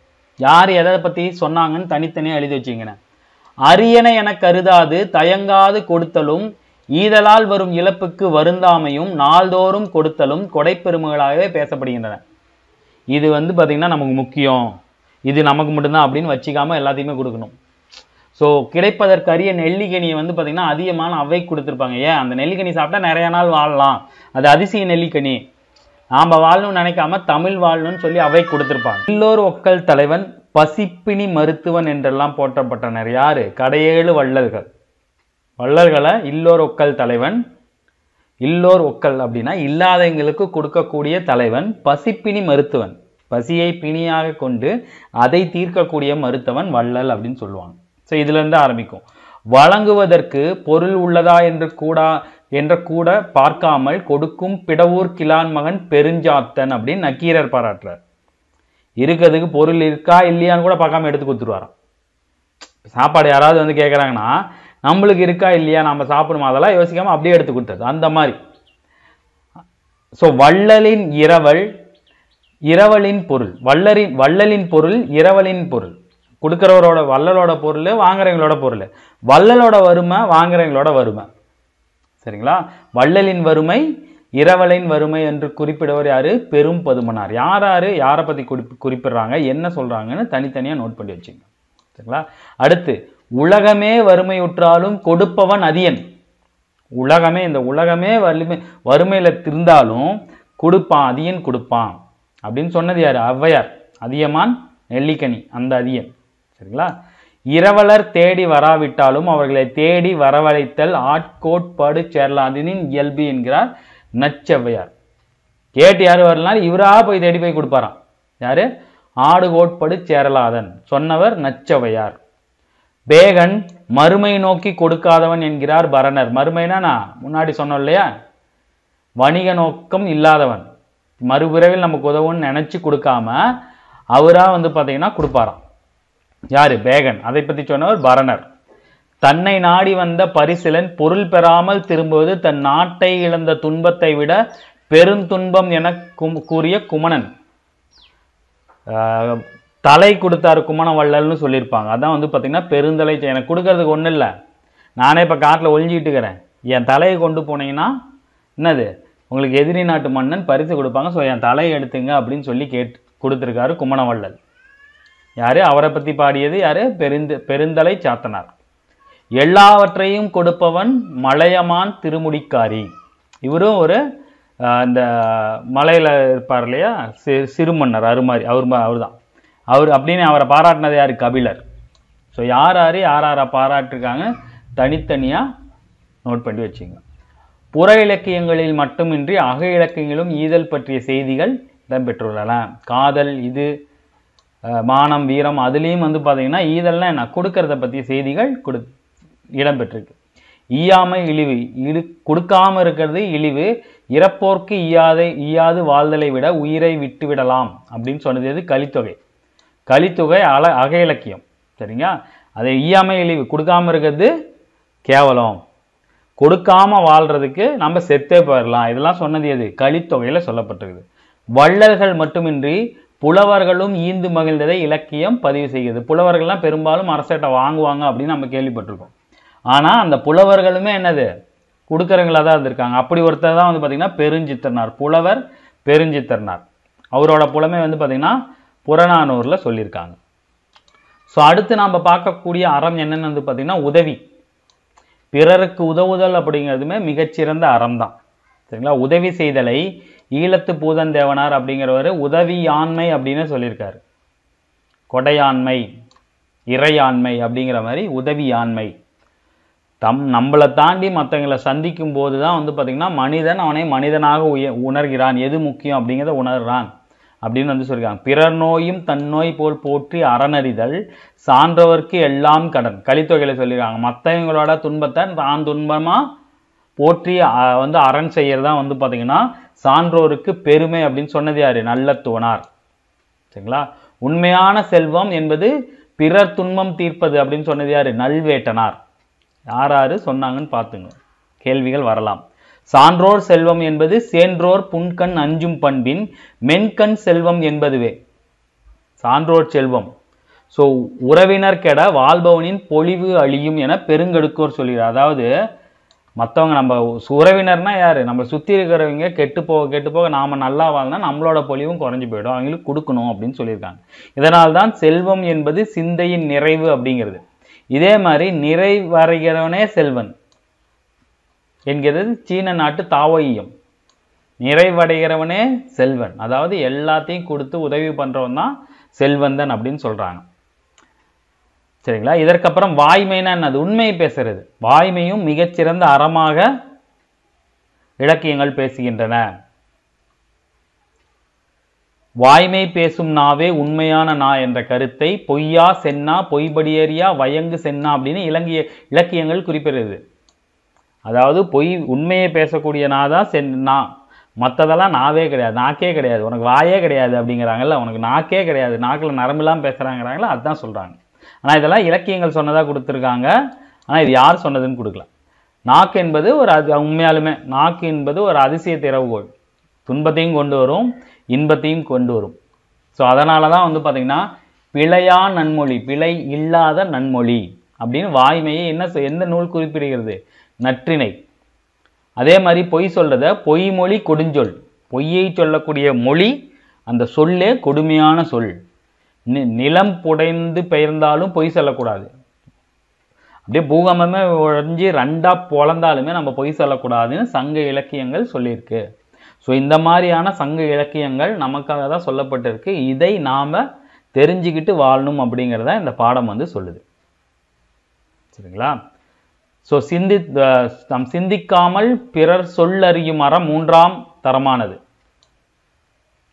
யார் எதை பத்தி சொன்னாங்கன்னு தனித்தனியா எழுதி வச்சிங்கண்ணே அரியணை என கருதாது தயங்காது கொடுத்தலும் ஈதலால் வரும் இழப்புக்கு வருந்தாமையும் நாள்தோறும் கொடுத்தலும் கொடைப்பெருமைகளாகவே பேசப்படுகின்றன இது வந்து பாத்தீங்கன்னா நமக்கு முக்கியம் இது நமக்கு மட்டும்தான் அப்படின்னு வச்சுக்காம எல்லாத்தையுமே கொடுக்கணும் ஸோ கிடைப்பதற்கு அரிய நெல்லிக்கனியை வந்து பாத்தீங்கன்னா அதிகமான அவை கொடுத்துருப்பாங்க ஏன் அந்த நெல்லிக்கனி சாப்பிட்டா நிறைய நாள் வாழலாம் அது அதிசய நெல்லிக்கனி நாம வாழணும்னு நினைக்காம தமிழ் வாழணும்னு சொல்லி அவை கொடுத்திருப்பாங்க எல்லோர் ஒக்கல் தலைவன் பசிப்பினி மருத்துவன் என்றெல்லாம் போற்றப்பட்டனர் யாரு கடையேழு வள்ளல்கள் வள்ளல்களை இல்லோர் ஒக்கல் தலைவன் இல்லோர் ஒக்கல் அப்படின்னா இல்லாதவங்களுக்கு கொடுக்கக்கூடிய தலைவன் பசிப்பினி மருத்துவன் பசியை பிணியாக கொண்டு அதை தீர்க்கக்கூடிய மருத்துவன் வள்ளல் அப்படின்னு சொல்லுவாங்க ஸோ இதுல இருந்து ஆரம்பிக்கும் வழங்குவதற்கு பொருள் உள்ளதா என்று கூடா என்ற கூட பார்க்காமல் கொடுக்கும் பிடவூர் கிளான் மகன் பெருஞ்சாத்தன் அப்படின்னு நக்கீரர் பாராட்டுறார் இருக்கிறதுக்கு பொருள் இருக்கா இல்லையான்னு கூட பார்க்காம எடுத்து கொடுத்துருவாராம் சாப்பாடு யாராவது வந்து கேட்குறாங்கன்னா நம்மளுக்கு இருக்கா இல்லையா நம்ம சாப்பிடுமா அதெல்லாம் யோசிக்காம அப்படியே எடுத்து கொடுத்தது அந்த மாதிரி ஸோ வள்ளலின் இரவல் இரவலின் பொருள் வள்ளரின் வள்ளலின் பொருள் இரவலின் பொருள் கொடுக்குறவரோட வள்ளலோட பொருள் வாங்குறவங்களோட பொருள் வள்ளலோட வறுமை வாங்குறவங்களோட வறுமை சரிங்களா வள்ளலின் வறுமை இரவலின் வறுமை என்று குறிப்பிடுவர் யாரு பெரும் பதுமனார் யார் யாரு யாரை பத்தி குறிப்பு குறிப்பிடுறாங்க என்ன சொல்றாங்கன்னு தனித்தனியா நோட் பண்ணி வச்சுங்க சரிங்களா அடுத்து உலகமே வறுமையுற்றாலும் கொடுப்பவன் அதியன் உலகமே இந்த உலகமே வலிமை வறுமையில இருந்தாலும் கொடுப்பான் அதியன் கொடுப்பான் அப்படின்னு சொன்னது யாரு ஔவையார் அதியமான் நெல்லிக்கனி அந்த அதியன் சரிங்களா இரவலர் தேடி வராவிட்டாலும் அவர்களை தேடி வரவழைத்தல் ஆட்கோட்பாடு சேர்லாதினின் இயல்பு என்கிறார் நச்சவ்வையார் கேட்டு யார் வரலாம் இவரா போய் தேடி போய் கொடுப்பாராம் யாரு ஆடு கோட்படு சேரலாதன் சொன்னவர் நச்சவையார் பேகன் மறுமை நோக்கி கொடுக்காதவன் என்கிறார் பரணர் மறுமைனா நான் முன்னாடி சொன்னோம் இல்லையா வணிக நோக்கம் இல்லாதவன் மறுபிறவில் நமக்கு உதவுன்னு நினைச்சு கொடுக்காம அவரா வந்து பார்த்தீங்கன்னா கொடுப்பாராம் யாரு பேகன் அதை பத்தி சொன்னவர் பரணர் தன்னை நாடி வந்த பரிசிலன் பொருள் பெறாமல் திரும்புவது தன் நாட்டை இழந்த துன்பத்தை விட பெருந்துன்பம் என கும்- கூறிய குமணன் ஆஹ், தலை கொடுத்தாரு குமண வள்ளல்னு சொல்லியிருப்பாங்க அதான் வந்து பார்த்தீங்கன்னா பெருந்தலை செ- எனக்கு கொடுக்கறதுக்கு ஒன்றும் இல்லை நானே இப்போ காட்டில் ஒழிஞ்சிட்டு இருக்கிறேன் என் தலையை கொண்டு போனீங்கன்னா என்னது உங்களுக்கு எதிரி நாட்டு மன்னன் பரிசு கொடுப்பாங்க ஸோ என் தலையை எடுத்துங்க அப்படின்னு சொல்லி கேட்டு கொடுத்துருக்காரு குமணவள்ளல் யாரு அவரை பற்றி பாடியது யாரு பெருந்த பெருந்தலை சாத்தனார் எல்லாவற்றையும் கொடுப்பவன் மலையமான் திருமுடிக்காரி இவரும் ஒரு ஆஹ், இந்த மலையில இருப்பார் இல்லையா சி சிறுமன்னர் அருமாரி அவர் அவர் தான் அவர் அப்படின்னு அவரை பாராட்டினது யாரு கபிலர் ஸோ யார் யார் யார் யாரை பாராட்டிருக்காங்க தனித்தனியா நோட் பண்ணி வச்சுங்க புற இலக்கியங்களில் மட்டுமின்றி அக இலக்கியங்களிலும் ஈதல் பற்றிய செய்திகள் இடம்பெற்றுள்ளன காதல் இது அஹ், மானம் வீரம் அதுலேயும் வந்து பார்த்தீங்கன்னா ஈதல்னா என்ன கொடுக்கறத பற்றிய செய்திகள் கொடு இடம்பெற்றிருக்கு ஈயாமை இழிவு இழு கொடுக்காம இருக்கிறது இழிவு இறப்போர்க்கு ஈயாதை ஈயாது வாழ்தலை விட உயிரை விட்டு விடலாம் அப்படின்னு சொன்னது எது கலித்தொகை கலித்தொகை அல அக இலக்கியம் சரிங்களா அதை ஈயாமை இழிவு கொடுக்காம இருக்கிறது கேவலம் கொடுக்காம வாழ்றதுக்கு நம்ம செத்தே போயிடலாம் இதெல்லாம் சொன்னது எது கலித்தொகையில சொல்லப்பட்டிருக்குது வள்ளல்கள் மட்டுமின்றி புலவர்களும் ஈந்து மகிழ்ந்ததை இலக்கியம் பதிவு செய்கிறது புலவர்கள்லாம் பெரும்பாலும் அரசர்கிட்ட வாங்குவாங்க அப்படின்னு நம்ம கேள்விப்பட்டிருக்கோம் ஆனா அந்த புலவர்களுமே என்னது கொடுக்குறவங்களா தான் இருந்திருக்காங்க அப்படி ஒருத்தர் தான் வந்து பார்த்தீங்கன்னா பெருஞ்சித்திரனார் புலவர் பெருஞ்சித்திரனார் அவரோட புலமை வந்து பார்த்தீங்கன்னா புறநானூர்ல சொல்லியிருக்காங்க ஸோ அடுத்து நாம் பார்க்கக்கூடிய அறம் என்னன்னு வந்து பார்த்தீங்கன்னா உதவி பிறருக்கு உதவுதல் அப்படிங்கிறதுமே மிகச்சிறந்த அறம் தான் சரிங்களா உதவி செய்தலை ஈழத்து பூதந்தேவனார் அப்படிங்கிறவர் உதவி ஆண்மை அப்படின்னு சொல்லியிருக்காரு கொடையாண்மை இறையாண்மை அப்படிங்கிற மாதிரி உதவி ஆண்மை தம் நம்மளை தாண்டி மற்றவங்களை சந்திக்கும் போது தான் வந்து பார்த்திங்கன்னா மனிதன் அவனை மனிதனாக உய உணர்கிறான் எது முக்கியம் அப்படிங்கிறத உணர்றான் அப்படின்னு வந்து சொல்லியிருக்காங்க பிறர் நோயும் தன் நோய் போல் போற்றி அறனறிதல் சான்றவர்க்கு எல்லாம் கடன் கலித்தொகையில சொல்லியிருக்காங்க மற்றவங்களோட துன்பத்தை தான் துன்பமா போற்றி அஹ், வந்து அரண் செய்யறதா வந்து பார்த்தீங்கன்னா சான்றோருக்கு பெருமை அப்படின்னு சொன்னது யாரு நல்ல தோணார் சரிங்களா உண்மையான செல்வம் என்பது பிறர் துன்பம் தீர்ப்பது அப்படின்னு சொன்னது யாரு நல்வேட்டனார் யார் யாரு சொன்னாங்கன்னு பார்த்துங்க கேள்விகள் வரலாம் சான்றோர் செல்வம் என்பது சேன்றோர் புன்கண் அஞ்சும் பண்பின் மென்கண் செல்வம் என்பதுவே சான்றோர் செல்வம் ஸோ உறவினர் கெட வாழ்பவனின் பொலிவு அழியும் என பெருங்கெடுக்கோர் சொல்கிறார் அதாவது மற்றவங்க நம்ம உறவினர்னா யாரு நம்ம சுற்றி இருக்கிறவங்க கெட்டு போக கெட்டு போக நாம நல்லா வாழ்ந்தா நம்மளோட பொலிவும் குறைஞ்சு போயிடும் அவங்களுக்கு கொடுக்கணும் அப்படின்னு சொல்லியிருக்காங்க இதனால்தான் செல்வம் என்பது சிந்தையின் நிறைவு அப்படிங்கிறது இதே மாதிரி நிறைவறைகிறவனே செல்வன் என்கிறது சீன நாட்டு தாவோயியம் நிறைவடைகிறவனே செல்வன் அதாவது எல்லாத்தையும் கொடுத்து உதவி பண்றவன் தான் செல்வந்தன் அப்படின்னு சொல்றாங்க சரிங்களா இதற்கப்புறம் வாய்மைனா என்னது உண்மையை பேசுறது வாய்மையும் மிகச்சிறந்த அறமாக இலக்கியங்கள் பேசுகின்றன வாய்மை பேசும் நாவே உண்மையான நா என்ற கருத்தை பொய்யா சென்னா பொய்படியேறியா வயங்கு சென்னா அப்படின்னு இலங்கிய இலக்கியங்கள் குறிப்பிடுறது அதாவது பொய் உண்மையை பேசக்கூடிய நா தான் சென் நா மற்றதெல்லாம் நாவே கிடையாது நாக்கே கிடையாது உனக்கு வாயே கிடையாது அப்படிங்கிறாங்கல்ல உனக்கு நாக்கே கிடையாது நாக்கில் நரம்புலாம் பேசுகிறாங்கிறாங்களா அதுதான் சொல்கிறாங்க ஆனால் இதெல்லாம் இலக்கியங்கள் சொன்னதாக கொடுத்துருக்காங்க ஆனால் இது யார் சொன்னதுன்னு கொடுக்கல நாக்கு என்பது ஒரு அது உண்மையாலுமே நாக்கு என்பது ஒரு அதிசய திறவுகோள் துன்பத்தையும் கொண்டு வரும் இன்பத்தையும் கொண்டு வரும் ஸோ அதனால தான் வந்து பார்த்தீங்கன்னா பிழையா நன்மொழி பிழை இல்லாத நன்மொழி அப்படின்னு வாய்மையை என்ன சொ- எந்த நூல் குறிப்பிடுகிறது நற்றிணை அதே மாதிரி பொய் சொல்றத பொய்மொழி கொடுஞ்சொல் பொய்யை சொல்லக்கூடிய மொழி அந்த சொல்லே கொடுமையான சொல் நி- நிலம் புடைந்து பெயர்ந்தாலும் பொய் சொல்லக்கூடாது அப்படியே பூகம்பமே உடைஞ்சு ரெண்டா பொழந்தாலுமே நம்ம பொய் சொல்லக்கூடாதுன்னு சங்க இலக்கியங்கள் சொல்லியிருக்கு ஸோ இந்த மாதிரியான சங்க இலக்கியங்கள் நமக்காக தான் சொல்லப்பட்டிருக்கு இதை நாம தெரிஞ்சுக்கிட்டு வாழணும் அப்படிங்கிறத இந்த பாடம் வந்து சொல்லுது சரிங்களா ஸோ சிந்தி அஹ் நாம் சிந்திக்காமல் பிறர் சொல்லறியும் அறம் மூன்றாம் தரமானது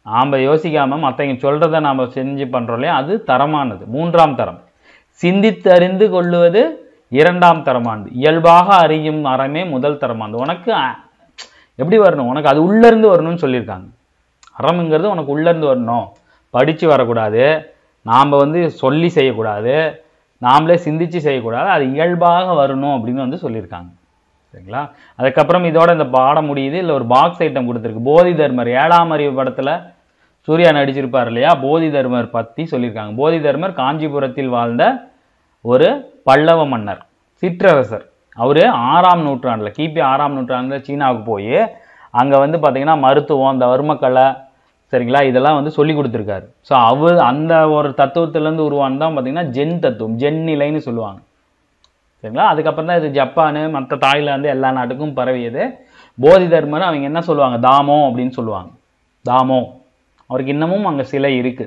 நாம் யோசிக்காம மற்றவங்க சொல்றதை நாம் செஞ்சு பண்றோம் இல்லையா அது தரமானது மூன்றாம் தரம் சிந்தித்து அறிந்து கொள்ளுவது இரண்டாம் தரமானது இயல்பாக அறியும் அறமே முதல் தரமானது உனக்கு அ- எப்படி வரணும் உனக்கு அது உள்ள இருந்து வரணும்னு சொல்லியிருக்காங்க அறம்ங்கிறது உனக்கு உள்ள இருந்து வரணும் படிச்சு வரக்கூடாது நாம் வந்து சொல்லி செய்யக்கூடாது நாமளே சிந்திச்சு செய்யக்கூடாது அது இயல்பாக வரணும் அப்படின்னு வந்து சொல்லியிருக்காங்க சரிங்களா அதுக்கப்புறம் இதோட இந்த பாடம் முடியுது இல்லை ஒரு பாக்ஸ் ஐட்டம் கொடுத்துருக்கு போதி தர்மர் ஏழாம் அறிவு படத்துல சூர்யா நடிச்சிருப்பார் இல்லையா போதி தர்மர் பத்தி சொல்லியிருக்காங்க போதி தர்மர் காஞ்சிபுரத்தில் வாழ்ந்த ஒரு பல்லவ மன்னர் சிற்றரசர் அவரு ஆறாம் நூற்றாண்டுல கிபி ஆறாம் நூற்றாண்டுல சீனாவுக்கு போய் அங்க வந்து பாத்தீங்கன்னா மருத்துவம் இந்த வர்மக்கலை சரிங்களா இதெல்லாம் வந்து சொல்லி கொடுத்துருக்காரு ஸோ அவர் அந்த ஒரு தத்துவத்திலேருந்து உருவானது தான் பார்த்தீங்கன்னா ஜென் தத்துவம் ஜென் நிலைன்னு சொல்லுவாங்க சரிங்களா அதுக்கப்புறம் தான் இது ஜப்பானு மற்ற தாய்லாந்து எல்லா நாட்டுக்கும் பரவியது போதி தர்மர் அவங்க என்ன சொல்லுவாங்க தாமோ அப்படின்னு சொல்லுவாங்க தாமோ அவருக்கு இன்னமும் அங்கே சிலை இருக்கு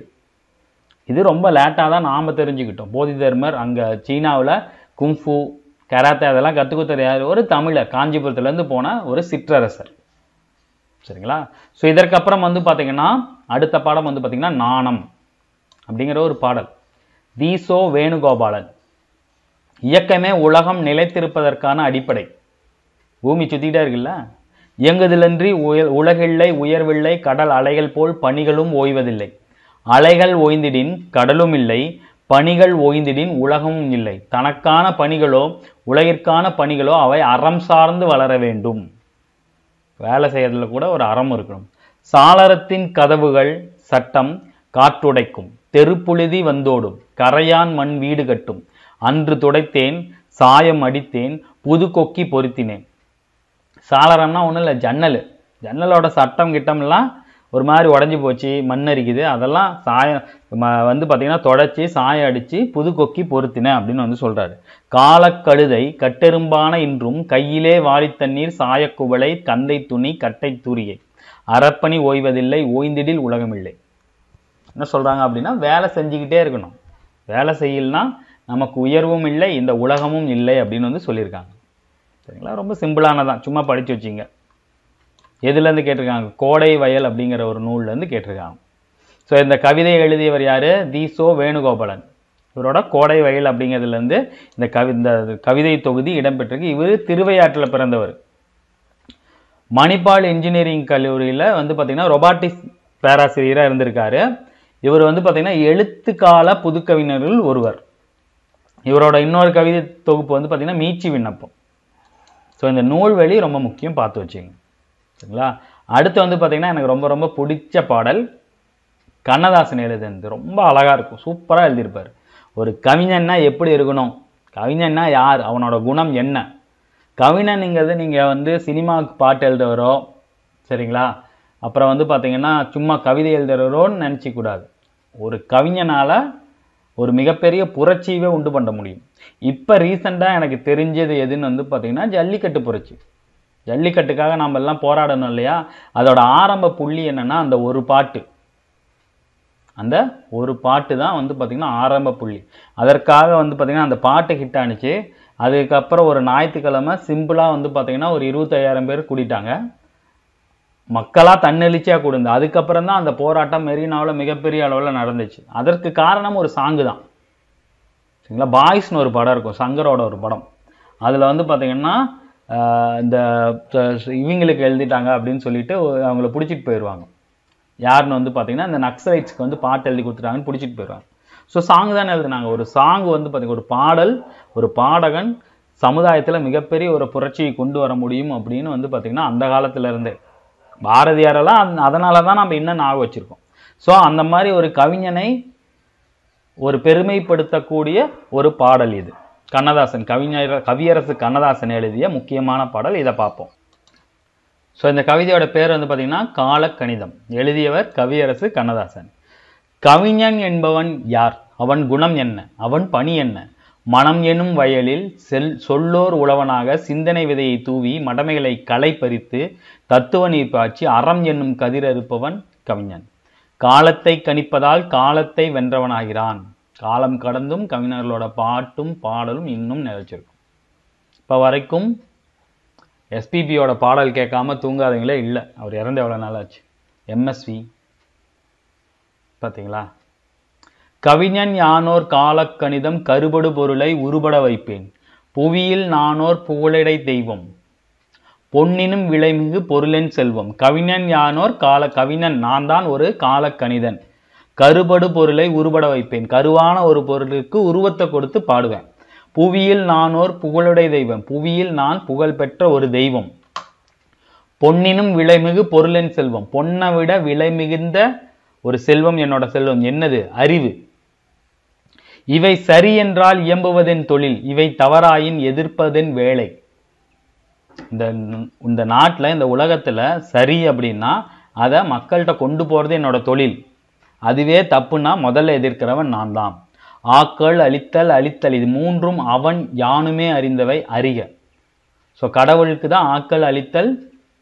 இது ரொம்ப லேட்டாக தான் நாம் தெரிஞ்சுக்கிட்டோம் போதி தர்மர் அங்கே சீனாவில் குங்ஃபு கராத்தே அதெல்லாம் கற்றுக் யார் ஒரு தமிழர் காஞ்சிபுரத்துலேருந்து போன ஒரு சிற்றரசர் சரிங்களா ஸோ இதற்கப்புறம் வந்து பார்த்தீங்கன்னா அடுத்த பாடம் வந்து பார்த்தீங்கன்னா நாணம் அப்படிங்கிற ஒரு பாடல் தீசோ வேணுகோபாலன் இயக்கமே உலகம் நிலைத்திருப்பதற்கான அடிப்படை பூமி சுத்திட்டே இருக்குல்ல இயங்குதிலன்றி உய உலகில்லை உயர்வில்லை கடல் அலைகள் போல் பணிகளும் ஓய்வதில்லை அலைகள் ஓய்ந்திடின் கடலும் இல்லை பணிகள் ஓய்ந்திடின் உலகமும் இல்லை தனக்கான பணிகளோ உலகிற்கான பணிகளோ அவை அறம் சார்ந்து வளர வேண்டும் வேலை செய்யறதுல கூட ஒரு அறம் இருக்கணும் சாளரத்தின் கதவுகள் சட்டம் காற்றுடைக்கும் தெருப்புழுதி வந்தோடும் கரையான் மண் வீடு கட்டும் அன்று துடைத்தேன் சாயம் அடித்தேன் புது கொக்கி பொருத்தினேன் சாளரம்னா ஒன்றும் இல்லை ஜன்னல் ஜன்னலோட சட்டம் கிட்டம்லாம் ஒரு மாதிரி உடஞ்சி போச்சு மண் அரிக்குது அதெல்லாம் சாயம் ம- வந்து பார்த்தீங்கன்னா தொடச்சி சாயம் அடித்து புது கொக்கி பொருத்தினேன் அப்படின்னு வந்து சொல்றாரு காலக்கழுதை கட்டெரும்பான இன்றும் கையிலே வாளித் தண்ணீர் சாயக்குவளை கந்தை துணி கட்டை தூரியை அறப்பணி ஓய்வதில்லை ஓய்ந்திடில் உலகமில்லை என்ன சொல்றாங்க அப்படின்னா வேலை செஞ்சுக்கிட்டே இருக்கணும் வேலை செய்யலனா நமக்கு உயர்வும் இல்லை இந்த உலகமும் இல்லை அப்படின்னு வந்து சொல்லியிருக்காங்க சரிங்களா ரொம்ப சிம்பிளானதான் சும்மா படிச்சு வச்சிங்க எதுலேருந்து கேட்டிருக்காங்க கோடை வயல் அப்படிங்கிற ஒரு நூல்லேருந்து கேட்டிருக்காங்க ஸோ இந்த கவிதையை எழுதியவர் யாரு தீசோ வேணுகோபாலன் இவரோட கோடை வயல் அப்படிங்கிறதுலேருந்து இந்த கவி இந்த கவிதை தொகுதி இடம்பெற்றிருக்கு இவர் திருவையாற்றில் பிறந்தவர் மணிப்பால் இன்ஜினியரிங் கல்லூரியில் வந்து பார்த்தீங்கன்னா ரொபாட்டிக்ஸ் பேராசிரியராக இருந்திருக்காரு இவர் வந்து பார்த்தீங்கன்னா எழுத்துக்கால புதுக்கவிஞர்கள் ஒருவர் இவரோட இன்னொரு கவிதை தொகுப்பு வந்து பார்த்தீங்கன்னா மீட்சி விண்ணப்பம் ஸோ இந்த நூல்வெளி ரொம்ப முக்கியம் பார்த்து வச்சுங்க சரிங்களா அடுத்து வந்து பார்த்தீங்கன்னா எனக்கு ரொம்ப ரொம்ப பிடிச்ச பாடல் கண்ணதாசன் எழுதுனது ரொம்ப அழகா இருக்கும் சூப்பரா எழுதியிருப்பார் ஒரு கவிஞன்னா எப்படி இருக்கணும் கவிஞன்னா யார் அவனோட குணம் என்ன கவிஞனுங்கிறது நீங்க வந்து சினிமாவுக்கு பாட்டு எழுதுறவரோ சரிங்களா அப்புறம் வந்து பார்த்தீங்கன்னா சும்மா கவிதை எழுதுறவரோன்னு நினைச்சிக்க கூடாது ஒரு கவிஞனால ஒரு மிகப்பெரிய புரட்சியவே உண்டு பண்ண முடியும் இப்போ ரீசெண்டாக எனக்கு தெரிஞ்சது எதுன்னு வந்து பார்த்தீங்கன்னா ஜல்லிக்கட்டு புரட்சி ஜல்லிக்கட்டுக்காக நாம் எல்லாம் போராடணும் இல்லையா அதோட ஆரம்ப புள்ளி என்னன்னா அந்த ஒரு பாட்டு அந்த ஒரு பாட்டு தான் வந்து பார்த்திங்கன்னா ஆரம்ப புள்ளி அதற்காக வந்து பார்த்திங்கன்னா அந்த பாட்டு ஹிட் ஆனுச்சு அதுக்கப்புறம் ஒரு ஞாயிற்றுக்கிழமை சிம்பிளாக வந்து பார்த்திங்கன்னா ஒரு இருபத்தையாயிரம் பேர் கூட்டிட்டாங்க மக்களாக தன்னெழுச்சியாக கொடுங்க அதுக்கப்புறம் தான் அந்த போராட்டம் மெரினாவில் மிகப்பெரிய அளவில் நடந்துச்சு அதற்கு காரணம் ஒரு சாங்கு தான் சரிங்களா பாய்ஸ்னு ஒரு படம் இருக்கும் சங்கரோட ஒரு படம் அதில் வந்து பார்த்தீங்கன்னா ஆஹ் இந்த த- இவங்களுக்கு எழுதிட்டாங்க அப்படின்னு சொல்லிட்டு ஒரு- அவங்கள பிடிச்சிட்டு போயிடுவாங்க யாருன்னு வந்து பார்த்தீங்கன்னா இந்த நக்சலைட்ஸ்க்கு வந்து பாட்டு எழுதி கொடுத்துட்டாங்கன்னு பிடிச்சிட்டு போயிடுவாங்க ஸோ சாங் தானே எழுதுனாங்க ஒரு சாங் வந்து பார்த்தீங்கன்னா ஒரு பாடல் ஒரு பாடகன் சமுதாயத்தில் மிகப்பெரிய ஒரு புரட்சியை கொண்டு வர முடியும் அப்படின்னு வந்து பார்த்தீங்கன்னா அந்த காலத்துல இருந்தே பாரதியாரெல்லாம் அந்த- அதனால தான் நம்ம இன்னும் ஞாபகம் வச்சிருக்கோம் ஸோ அந்த மாதிரி ஒரு கவிஞனை ஒரு பெருமைப்படுத்தக்கூடிய ஒரு பாடல் இது கண்ணதாசன் கவிஞர் கவியரசு கண்ணதாசன் எழுதிய முக்கியமான பாடல் இதை பார்ப்போம் ஸோ இந்த கவிதையோட பேர் வந்து பார்த்தீங்கன்னா காலக்கணிதம் எழுதியவர் கவியரசு கண்ணதாசன் கவிஞன் என்பவன் யார் அவன் குணம் என்ன அவன் பணி என்ன மனம் எனும் வயலில் செல் சொல்லோர் உழவனாக சிந்தனை விதையை தூவி மடமைகளை களை பறித்து தத்துவ நீர் பாய்ச்சி அறம் என்னும் கதிர் அறுப்பவன் கவிஞன் காலத்தை கணிப்பதால் காலத்தை வென்றவனாகிறான் காலம் கடந்தும் கவிஞர்களோட பாட்டும் பாடலும் இன்னும் நிலைச்சிருக்கும் இப்போ வரைக்கும் எஸ்பிபியோட பாடல் கேட்காம தூங்காதவங்களே இல்லை அவர் இறந்து எவ்வளோ நாள் ஆச்சு எம்எஸ்வி பார்த்தீங்களா கவிஞன் யானோர் காலக்கணிதம் கருபடு பொருளை உருபட வைப்பேன் புவியில் நானோர் புகழிடை தெய்வம் பொன்னினும் விலைமிகு பொருளென் செல்வம் கவிஞன் யானோர் கால கவிஞன் நான் தான் ஒரு காலக்கணிதன் கருபடு பொருளை உருபட வைப்பேன் கருவான ஒரு பொருளுக்கு உருவத்தை கொடுத்து பாடுவேன் புவியில் நானோர் புகழுடை தெய்வம் புவியில் நான் புகழ் பெற்ற ஒரு தெய்வம் பொன்னினும் விலைமிகு பொருளென் செல்வம் பொன்னை விட விலை மிகுந்த ஒரு செல்வம் என்னோட செல்வம் என்னது அறிவு இவை சரி என்றால் இயம்புவதென் தொழில் இவை தவறாயின் எதிர்ப்பதென் வேலை இந்த இந்த நாட்டில் இந்த உலகத்தில் சரி அப்படின்னா அதை மக்கள்கிட்ட கொண்டு போகிறது என்னோட தொழில் அதுவே தப்புன்னா முதல்ல எதிர்க்கிறவன் நான் தான் ஆக்கள் அழித்தல் அழித்தல் இது மூன்றும் அவன் யானுமே அறிந்தவை அறிக ஸோ கடவுளுக்கு தான் ஆக்கள் அழித்தல்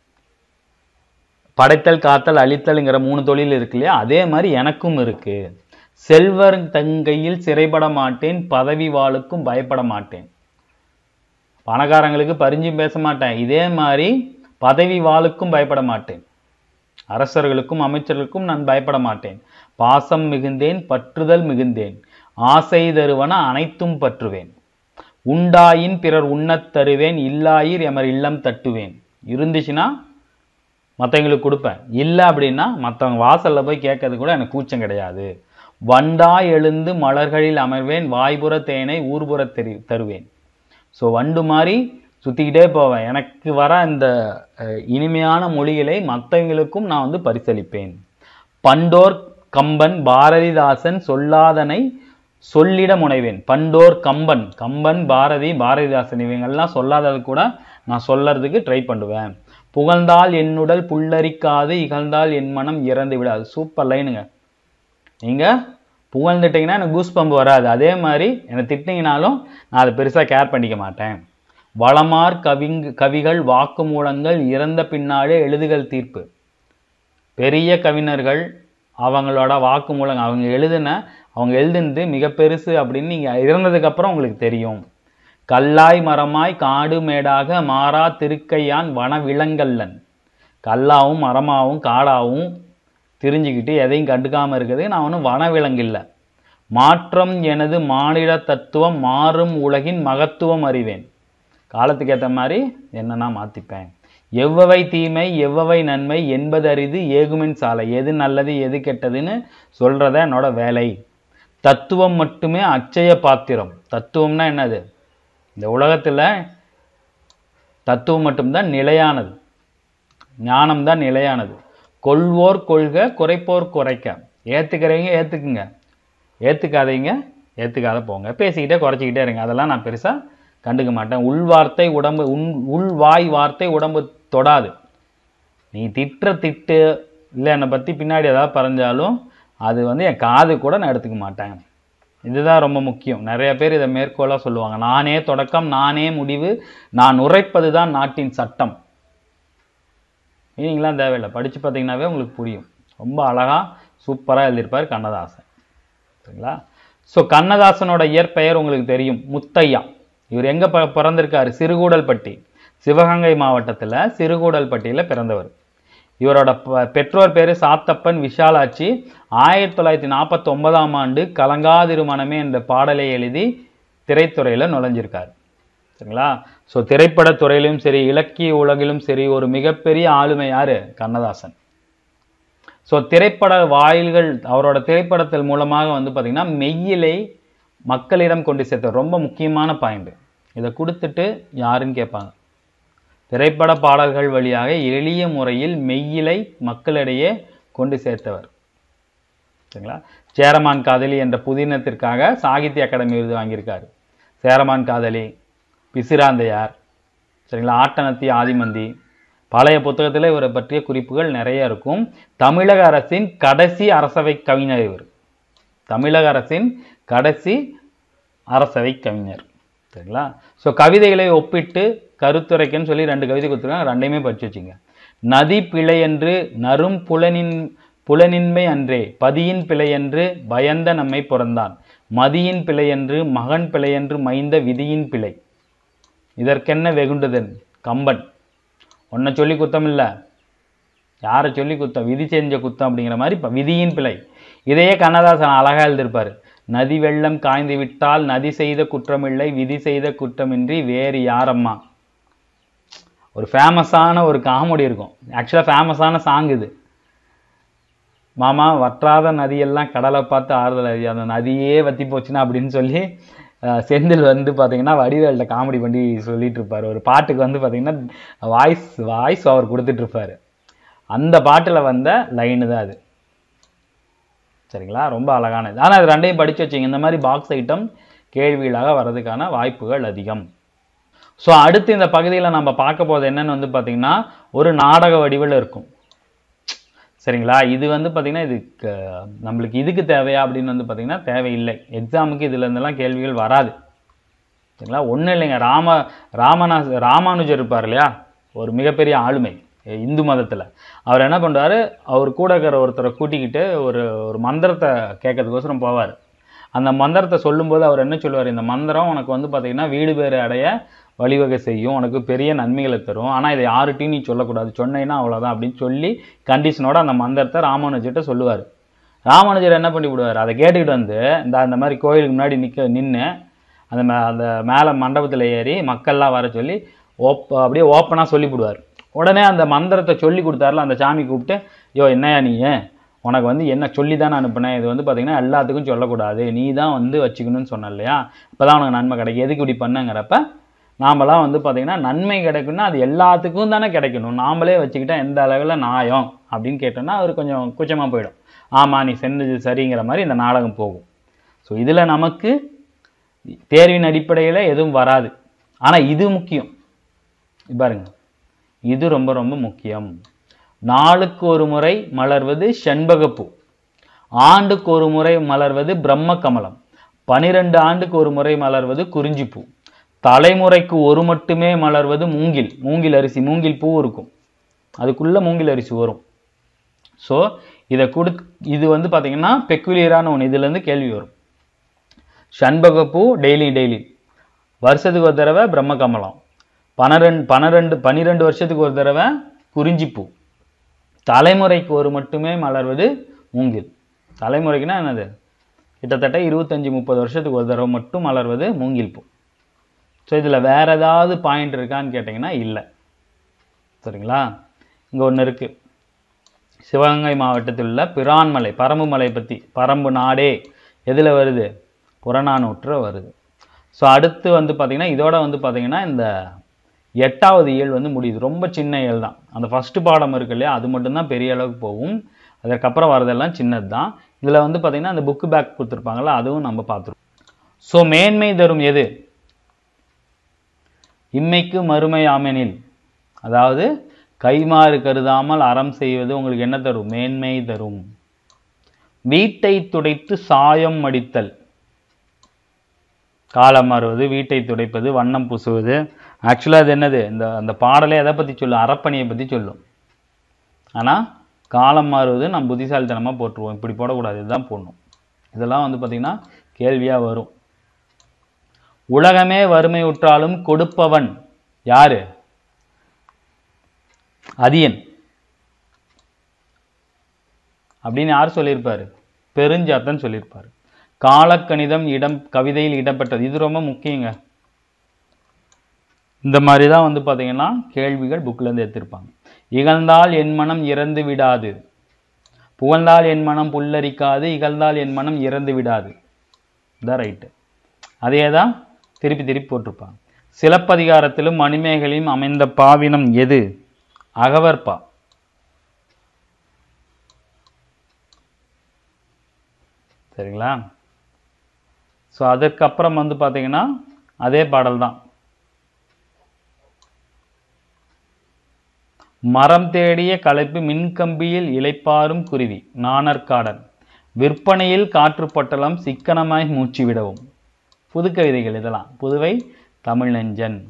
படைத்தல் காத்தல் அழித்தல்ங்கிற மூணு தொழில் இருக்கு இல்லையா அதே மாதிரி எனக்கும் இருக்கு செல்வர் தங்கையில் சிறைப்பட மாட்டேன் பதவி வாளுக்கும் பயப்பட மாட்டேன் பணக்காரங்களுக்கு பரிஞ்சும் பேச மாட்டேன் இதே மாதிரி பதவி வாளுக்கும் பயப்பட மாட்டேன் அரசர்களுக்கும் அமைச்சர்களுக்கும் நான் பயப்பட மாட்டேன் பாசம் மிகுந்தேன் பற்றுதல் மிகுந்தேன் ஆசை தருவன அனைத்தும் பற்றுவேன் உண்டாயின் பிறர் உண்ணத் தருவேன் இல்லாயிர் எமர் இல்லம் தட்டுவேன் இருந்துச்சுன்னா மற்றவங்களுக்கு கொடுப்பேன் இல்லை அப்படின்னா மற்றவங்க வாசல்ல போய் கேட்கறது கூட எனக்கு கூச்சம் கிடையாது வண்டா எழுந்து மலர்களில் அமர்வேன் வாய்புற தேனை ஊர்புற தெரி தருவேன் ஸோ வண்டு மாதிரி சுற்றிக்கிட்டே போவேன் எனக்கு வர இந்த அஹ், இனிமையான மொழிகளை மற்றவங்களுக்கும் நான் வந்து பரிசளிப்பேன் பண்டோர் கம்பன் பாரதிதாசன் சொல்லாதனை சொல்லிட முனைவேன் பண்டோர் கம்பன் கம்பன் பாரதி பாரதிதாசன் இவங்கெல்லாம் சொல்லாதது கூட நான் சொல்லறதுக்கு ட்ரை பண்ணுவேன் புகழ்ந்தால் என்னுடல் புல்லரிக்காது இகழ்ந்தால் என் மனம் இறந்து விடாது சூப்பர் லைனுங்க நீங்க புகழ்ந்துட்டீங்கன்னா எனக்கு கூஸ் பம்பு வராது அதே மாதிரி என்னை திட்டிங்கனாலும் நான் அதை பெருசாக கேர் பண்ணிக்க மாட்டேன் வளமார் கவிங் கவிகள் வாக்குமூலங்கள் இறந்த பின்னாலே எழுதுகள் தீர்ப்பு பெரிய கவிஞர்கள் அவங்களோட வாக்குமூலம் அவங்க எழுதின அவங்க எழுதுனது மிக பெருசு அப்படின்னு நீங்கள் இறந்ததுக்கு அப்புறம் உங்களுக்கு தெரியும் கல்லாய் மரமாய் காடு மேடாக மாறா திருக்கையான் வனவிலங்கல்லன் கல்லாவும் மரமாவும் காடாவும் திரிஞ்சுக்கிட்டு எதையும் கண்டுக்காம இருக்குது நான் ஒன்றும் வனவிலங்கு இல்லை மாற்றம் எனது மானிட தத்துவம் மாறும் உலகின் மகத்துவம் அறிவேன் காலத்துக்கு ஏற்ற மாதிரி என்ன நான் மாற்றிப்பேன் எவ்வவை தீமை எவ்வவை நன்மை என்பதறிது ஏகுமின் சாலை எது நல்லது எது கெட்டதுன்னு சொல்றத என்னோட வேலை தத்துவம் மட்டுமே அச்சய பாத்திரம் தத்துவம்னா என்னது இந்த உலகத்துல தத்துவம் மட்டும்தான் நிலையானது ஞானம் தான் நிலையானது கொள்வோர் கொள்க குறைப்போர் குறைக்க ஏத்துக்கிறவங்க ஏத்துக்குங்க ஏத்துக்காதீங்க ஏத்துக்காத போங்க பேசிக்கிட்டே குறைச்சிக்கிட்டே இருங்க அதெல்லாம் நான் பெருசா கண்டுக்க மாட்டேன் உள் வார்த்தை உடம்பு உன் உள் வாய் வார்த்தை உடம்பு தொடாது நீ திட்டுற திட்டு இல்லை என்னை பற்றி பின்னாடி ஏதாவது பறஞ்சாலும் அது வந்து என் காது கூட நான் எடுத்துக்க மாட்டேன் இதுதான் ரொம்ப முக்கியம் நிறைய பேர் இதை மேற்கோளாக சொல்லுவாங்க நானே தொடக்கம் நானே முடிவு நான் உரைப்பது தான் நாட்டின் சட்டம் மீனிங்லாம் தேவையில்லை படித்து பார்த்தீங்கன்னாவே உங்களுக்கு புரியும் ரொம்ப அழகாக சூப்பராக எழுதியிருப்பார் கண்ணதாசன் சரிங்களா ஸோ கண்ணதாசனோட இயற்பெயர் உங்களுக்கு தெரியும் முத்தையா இவர் எங்கே ப பிறந்திருக்காரு சிறுகூடல்பட்டி சிவகங்கை மாவட்டத்தில் சிறுகூடல்பட்டியில் பிறந்தவர் இவரோட ப- பெற்றோர் பேர் சாத்தப்பன் விஷாலாட்சி ஆயிரத்தி தொள்ளாயிரத்தி நாற்பத்தி ஒன்பதாம் ஆண்டு கலங்காதிரு மனமே என்ற பாடலை எழுதி திரைத்துறையில் நுழைஞ்சிருக்காரு சரிங்களா ஸோ திரைப்படத் துறையிலும் சரி இலக்கிய உலகிலும் சரி ஒரு மிகப்பெரிய ஆளுமை யாரு கண்ணதாசன் ஸோ திரைப்பட வாயில்கள் அவரோட திரைப்படத்தில் மூலமாக வந்து பார்த்தீங்கன்னா மெய்யிலை மக்களிடம் கொண்டு சேர்த்த ரொம்ப முக்கியமான பாயிண்ட் இதை கொடுத்துட்டு யாருன்னு கேட்பாங்க திரைப்பட பாடல்கள் வழியாக எளிய முறையில் மெய்யிலை மக்களிடையே கொண்டு சேர்த்தவர் சரிங்களா சேரமான் காதலி என்ற புதினத்திற்காக சாகித்ய அகாடமி விருது வாங்கியிருக்காரு சேரமான் காதலி பிசிராந்தையார் சரிங்களா ஆட்டனத்தி ஆதிமந்தி பழைய புத்தகத்தில் இவரை பற்றிய குறிப்புகள் நிறைய இருக்கும் தமிழக அரசின் கடைசி அரசவை கவிஞர் இவர் தமிழக அரசின் கடைசி அரசவை கவிஞர் சரிங்களா ஸோ கவிதைகளை ஒப்பிட்டு கருத்துரைக்குன்னு சொல்லி ரெண்டு கவிதை கொடுத்துருக்காங்க ரெண்டையுமே படிச்சு வச்சுங்க நதி பிழையென்று நரும் புலனின் புலனின்மை அன்றே பதியின் பிழையென்று பயந்த நம்மை பிறந்தான் மதியின் பிழையென்று மகன் பிழையென்று மைந்த விதியின் பிழை இதற்கென்ன வெகுண்டுதன் கம்பன் உன்னை சொல்லி குத்தம் இல்லை யாரை சொல்லி குத்தம் விதி செஞ்ச குத்தம் அப்படிங்கிற மாதிரி இப்போ விதியின் பிழை இதையே கண்ணதாசன் அழகா எழுதியிருப்பாரு நதி வெள்ளம் காய்ந்து விட்டால் நதி செய்த குற்றமில்லை விதி செய்த குற்றமின்றி வேறு யாரம்மா ஒரு ஃபேமஸான ஒரு காமெடி இருக்கும் ஆக்சுவலாக ஃபேமஸான சாங் இது மாமா வற்றாத நதியெல்லாம் கடலை பார்த்து ஆறுதல் அறி அந்த நதியே வத்தி போச்சுன்னா அப்படின்னு சொல்லி அஹ், செந்தில் வந்து பார்த்தீங்கன்னா வடிவேல்கிட்ட காமெடி பண்ணி சொல்லிட்டு இருப்பாரு ஒரு பாட்டுக்கு வந்து பார்த்தீங்கன்னா வாய்ஸ் வாய்ஸ் அவர் கொடுத்துட்டு இருப்பாரு அந்த பாட்டில் வந்த லைனு தான் அது சரிங்களா ரொம்ப அழகானது ஆனால் இது ரெண்டையும் படிச்சு வச்சிங்க இந்த மாதிரி பாக்ஸ் ஐட்டம் கேள்விகளாக வர்றதுக்கான வாய்ப்புகள் அதிகம் ஸோ அடுத்து இந்த பகுதியில் நம்ம பார்க்க போகிறது என்னன்னு வந்து பார்த்தீங்கன்னா ஒரு நாடக வடிவில் இருக்கும் சரிங்களா இது வந்து பார்த்தீங்கன்னா இது க- நம்மளுக்கு இதுக்கு தேவையா அப்படின்னு வந்து பார்த்தீங்கன்னா தேவையில்லை எக்ஸாமுக்கு இதுல இருந்தெல்லாம் கேள்விகள் வராது சரிங்களா ஒன்றும் இல்லைங்க ராம ராமநாஸ் ராமானுஜர் இருப்பார் இல்லையா ஒரு மிகப்பெரிய ஆளுமை அஹ் இந்து மதத்தில் அவர் என்ன பண்ணுறாரு அவர் கூட இருக்கிற ஒருத்தரை கூட்டிக்கிட்டு ஒரு ஒரு மந்திரத்தை கேட்கறதுக்கோசரம் போவார் அந்த மந்திரத்தை சொல்லும்போது அவர் என்ன சொல்லுவார் இந்த மந்திரம் உனக்கு வந்து பார்த்தீங்கன்னா வீடு பேறு அடைய வழிவகை செய்யும் உனக்கு பெரிய நன்மைகளை தரும் ஆனால் இதை யார்கிட்டையும் நீ சொல்லக்கூடாது சொன்னீங்கன்னா அவ்வளோதான் அப்படின்னு சொல்லி கண்டிஷனோட அந்த மந்திரத்தை ராமானுஜர்கிட்ட சொல்லுவார் ராமானுஜர் என்ன பண்ணி விடுவார் அதை கேட்டுக்கிட்டு வந்து இந்த அந்த மாதிரி கோயிலுக்கு முன்னாடி நிற்க நின்று அந்த மே அந்த மேலே மண்டபத்தில் ஏறி மக்கள்லாம் வர சொல்லி ஓப் அப்படியே ஓப்பனாக சொல்லிவிடுவார் உடனே அந்த மந்திரத்தை சொல்லி கொடுத்தாருல அந்த சாமி கூப்பிட்டு யோ என்னையா நீ உனக்கு வந்து என்ன சொல்லி தானே அனுப்புனேன் இது வந்து பார்த்தீங்கன்னா எல்லாத்துக்கும் சொல்லக்கூடாது நீ தான் வந்து வச்சுக்கணும்னு சொன்ன இல்லையா அப்போ தான் உனக்கு நன்மை கிடைக்கும் எதுக்கு இப்படி பண்ணுங்கிறப்ப நாமெல்லாம் வந்து பார்த்தீங்கன்னா நன்மை கிடைக்கும்னா அது எல்லாத்துக்கும் தானே கிடைக்கணும் நாமளே வச்சுக்கிட்டா எந்த அளவில் நியாயம் அப்படின்னு கேட்டோம்னா அவர் கொஞ்சம் கூச்சமாக போயிடும் ஆமாம் நீ செஞ்சது சரிங்கிற மாதிரி இந்த நாடகம் போகும் ஸோ இதில் நமக்கு தேர்வின் அடிப்படையில் எதுவும் வராது ஆனால் இது முக்கியம் பாருங்க இது ரொம்ப ரொம்ப முக்கியம் நாளுக்கு ஒரு முறை மலர்வது செண்பகப்பூ ஆண்டுக்கு ஒரு முறை மலர்வது பிரம்ம கமலம் பனிரெண்டு ஆண்டுக்கு ஒரு முறை மலர்வது குறிஞ்சிப்பூ தலைமுறைக்கு ஒரு மட்டுமே மலர்வது மூங்கில் மூங்கில் அரிசி மூங்கில் பூ இருக்கும் அதுக்குள்ள மூங்கில் அரிசி வரும் ஸோ இதை கொடு இது வந்து பார்த்தீங்கன்னா பெக்குலியரான ஒன்று இதுலேருந்து கேள்வி வரும் சண்பகப்பூ டெய்லி டெய்லி வருஷத்துக்கு ஒரு தடவை பிரம்மகமலம் பன்னிரெண்டு பன்னிரெண்டு பன்னிரெண்டு வருஷத்துக்கு ஒரு தடவை குறிஞ்சிப்பூ தலைமுறைக்கு ஒரு மட்டுமே மலர்வது மூங்கில் தலைமுறைக்குன்னா என்னது கிட்டத்தட்ட இருபத்தஞ்சி முப்பது வருஷத்துக்கு ஒரு தடவை மட்டும் மலர்வது மூங்கில் பூ ஸோ இதில் வேற ஏதாவது பாயிண்ட் இருக்கான்னு கேட்டிங்கன்னா இல்லை சரிங்களா இங்கே ஒன்று இருக்குது சிவகங்கை மாவட்டத்தில் உள்ள பிரான்மலை பரம்பு மலை பற்றி பரம்பு நாடே எதில் வருது புறநானூற்று வருது ஸோ அடுத்து வந்து பார்த்திங்கன்னா இதோட வந்து பார்த்திங்கன்னா இந்த எட்டாவது இயல் வந்து முடியுது ரொம்ப சின்ன இயல் தான் அந்த ஃபஸ்ட்டு பாடம் இருக்கு இல்லையா அது மட்டும்தான் பெரிய அளவுக்கு போகும் அதற்கப்புறம் வரதெல்லாம் சின்னது தான் இதில் வந்து பார்த்திங்கன்னா அந்த புக்கு பேக் கொடுத்துருப்பாங்கல்ல அதுவும் நம்ம பார்த்துருவோம் ஸோ மேன்மை தரும் எது இம்மைக்கு மறுமை ஆமெனில் அதாவது கைமாறு கருதாமல் அறம் செய்வது உங்களுக்கு என்ன தரும் மேன்மை தரும் வீட்டை துடைத்து சாயம் அடித்தல் காலம் மாறுவது வீட்டை துடைப்பது வண்ணம் பூசுவது ஆக்சுவலாக அது என்னது இந்த அந்த பாடலே எதை பற்றி சொல்லும் அறப்பணியை பற்றி சொல்லும் ஆனால் காலம் மாறுவது நம்ம புத்திசாலித்தனமாக போட்டுருவோம் இப்படி போடக்கூடாது இதுதான் போடணும் இதெல்லாம் வந்து பார்த்திங்கன்னா கேள்வியாக வரும் உலகமே வறுமை உற்றாலும் கொடுப்பவன் யாரு அதியன் அப்படின்னு யார் சொல்லியிருப்பாரு பெருஞ்சாத்தன் சொல்லியிருப்பாரு காலக்கணிதம் இடம் கவிதையில் இடம்பெற்றது இது ரொம்ப முக்கியங்க இந்த மாதிரி தான் வந்து பார்த்தீங்கன்னா கேள்விகள் புக்லேருந்து எடுத்திருப்பாங்க இகழ்ந்தால் என் மனம் இறந்து விடாது புகழ்ந்தால் என் மனம் புல்லரிக்காது இகழ்ந்தால் என் மனம் இறந்து விடாது இதான் ரைட்டு அதே தான் திருப்பி திருப்பி போட்டிருப்பாங்க சிலப்பதிகாரத்திலும் மணிமேகலையும் அமைந்த பாவினம் எது அகவற்பா சரிங்களா ஸோ அதற்கப்புறம் வந்து பார்த்தீங்கன்னா அதே பாடல் தான் மரம் தேடிய களைப்பு மின்கம்பியில் இளைப்பாரும் குருவி நாணர்காடன் விற்பனையில் காற்றுப்பட்டலம் சிக்கனமாய் மூச்சு விடவும் புது கவிதைகள் இதெல்லாம் புதுவை தமிழ் நெஞ்சன்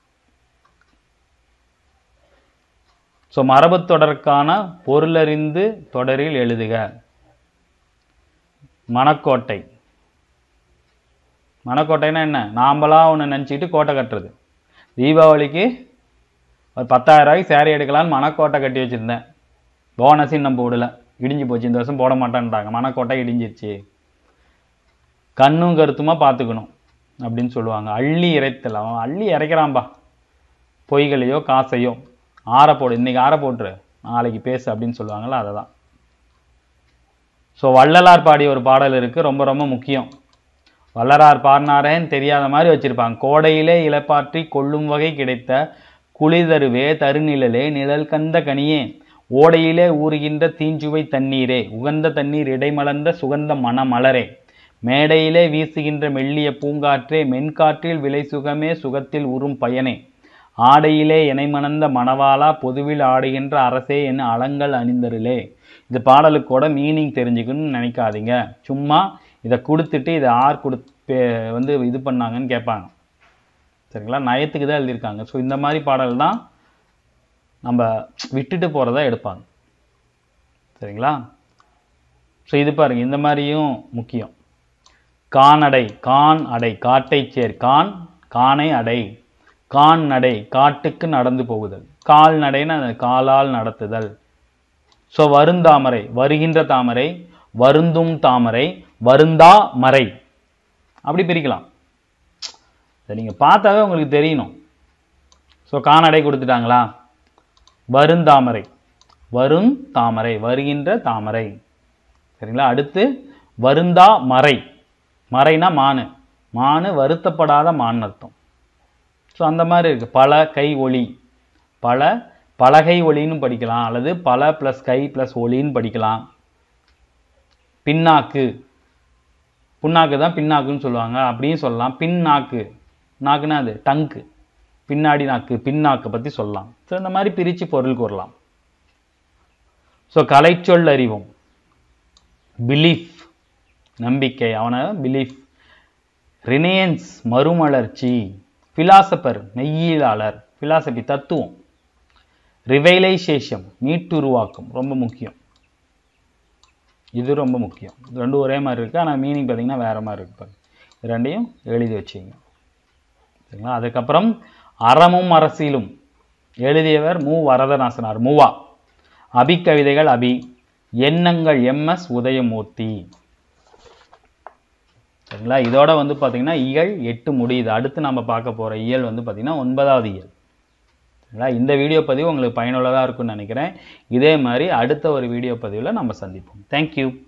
ஸோ மரபுத் தொடருக்கான பொருளறிந்து தொடரில் எழுதுக மணக்கோட்டை மணக்கோட்டைன்னா என்ன நாம்பளா ஒன்று நினச்சிக்கிட்டு கோட்டை கட்டுறது தீபாவளிக்கு ஒரு பத்தாயிரம் ரூபாய்க்கு சேரீ எடுக்கலான்னு மணக்கோட்டை கட்டி வச்சுருந்தேன் போனஸையும் நம்ம விடல இடிஞ்சு போச்சு இந்த வருஷம் போட மாட்டேன்ட்டாங்க மனக்கோட்டை இடிஞ்சிருச்சு கண்ணும் கருத்துமா பார்த்துக்கணும் அப்படின்னு சொல்லுவாங்க அள்ளி இறைத்தல் அவன் அள்ளி இறைக்கிறான்பா பொய்களையோ காசையோ ஆற போடு இன்னைக்கு ஆற போட்டுரு நாளைக்கு பேசு அப்படின்னு சொல்லுவாங்கல்ல அதை தான் ஸோ வள்ளலார் பாடிய ஒரு பாடல் இருக்கு ரொம்ப ரொம்ப முக்கியம் வள்ளலார் பாடினாரேன்னு தெரியாத மாதிரி வச்சிருப்பாங்க கோடையிலே இளப்பாற்றி கொள்ளும் வகை கிடைத்த குளிதருவே தருநிழலே நிழல் கந்த கனியே ஓடையிலே ஊறுகின்ற தீஞ்சுவை தண்ணீரே உகந்த தண்ணீர் இடைமலர்ந்த சுகந்த மணமலரே மேடையிலே வீசுகின்ற மெல்லிய பூங்காற்றே மென்காற்றில் விலை சுகமே சுகத்தில் உறும் பயனே ஆடையிலே இணைமணந்த மணவாளா பொதுவில் ஆடுகின்ற அரசே என் அலங்கள் அணிந்தருளே இந்த பாடலுக்கோட மீனிங் தெரிஞ்சுக்கணும்னு நினைக்காதீங்க சும்மா இதை கொடுத்துட்டு இதை ஆர் கொடு பே- வந்து இது பண்ணாங்கன்னு கேட்பாங்க சரிங்களா நயத்துக்கு தான் எழுதியிருக்காங்க ஸோ இந்த மாதிரி பாடல் தான் நம்ம விட்டுட்டு போகிறதா எடுப்பாங்க சரிங்களா ஸோ இது பாருங்க இந்த மாதிரியும் முக்கியம் கானடை கான் அடை காட்டை சேர் கான் கானை அடை கான் நடை காட்டுக்கு நடந்து போகுதல் கால் நடைன்னு அந்த காலால் நடத்துதல் ஸோ வருந்தாமரை வருகின்ற தாமரை வருந்தும் தாமரை வருந்தா மறை அப்படி பிரிக்கலாம் இதை நீங்கள் பார்த்தாவே உங்களுக்கு தெரியணும் ஸோ கானடை கொடுத்துட்டாங்களா வருந்தாமரை வருந் தாமரை வருகின்ற தாமரை சரிங்களா அடுத்து வருந்தா மறை மறைனா மானு மானு வருத்தப்படாத மான் அர்த்தம் ஸோ அந்த மாதிரி இருக்கு பல கை ஒளி பல பலகை ஒளின்னு படிக்கலாம் அல்லது பல ப்ளஸ் கை ப்ளஸ் ஒளின்னு படிக்கலாம் பின்னாக்கு புண்ணாக்கு தான் பின்னாக்குன்னு சொல்லுவாங்க அப்படியும் சொல்லலாம் பின்னாக்கு நாக்குனா அது டங்கு பின்னாடி நாக்கு பின்னாக்கு பற்றி சொல்லலாம் ஸோ இந்த மாதிரி பிரித்து பொருள் கூறலாம் ஸோ கலைச்சொல் அறிவோம் பிலீஃப் நம்பிக்கை அவனை பிலீஃப் ரினையன்ஸ் மறுமலர்ச்சி பிலாசபர் மெய்யியலாளர் பிலாசபி தத்துவம் ரிவைலைசேஷன் மீட்டுருவாக்கம் ரொம்ப முக்கியம் இது ரொம்ப முக்கியம் இது ரெண்டும் ஒரே மாதிரி இருக்குது ஆனால் மீனிங் பார்த்தீங்கன்னா வேற மாதிரி இருக்கு பாருங்க. இது ரெண்டையும் எழுதி வச்சுங்க சரிங்களா அதுக்கப்புறம் அறமும் அரசியலும் எழுதியவர் மு வரதநாசனார் மூவா அபிக்கவிதைகள் அபி எண்ணங்கள் எம்எஸ் உதயமூர்த்தி சரிங்களா இதோட வந்து பார்த்தீங்கன்னா இயல் எட்டு முடியுது அடுத்து நம்ம பார்க்க போகிற இயல் வந்து பார்த்தீங்கன்னா ஒன்பதாவது இயல் சரிங்களா இந்த வீடியோ பதிவு உங்களுக்கு பயனுள்ளதாக இருக்கும்னு நினைக்கிறேன் இதே மாதிரி அடுத்த ஒரு வீடியோ பதிவில் நம்ம சந்திப்போம் தேங்க்யூ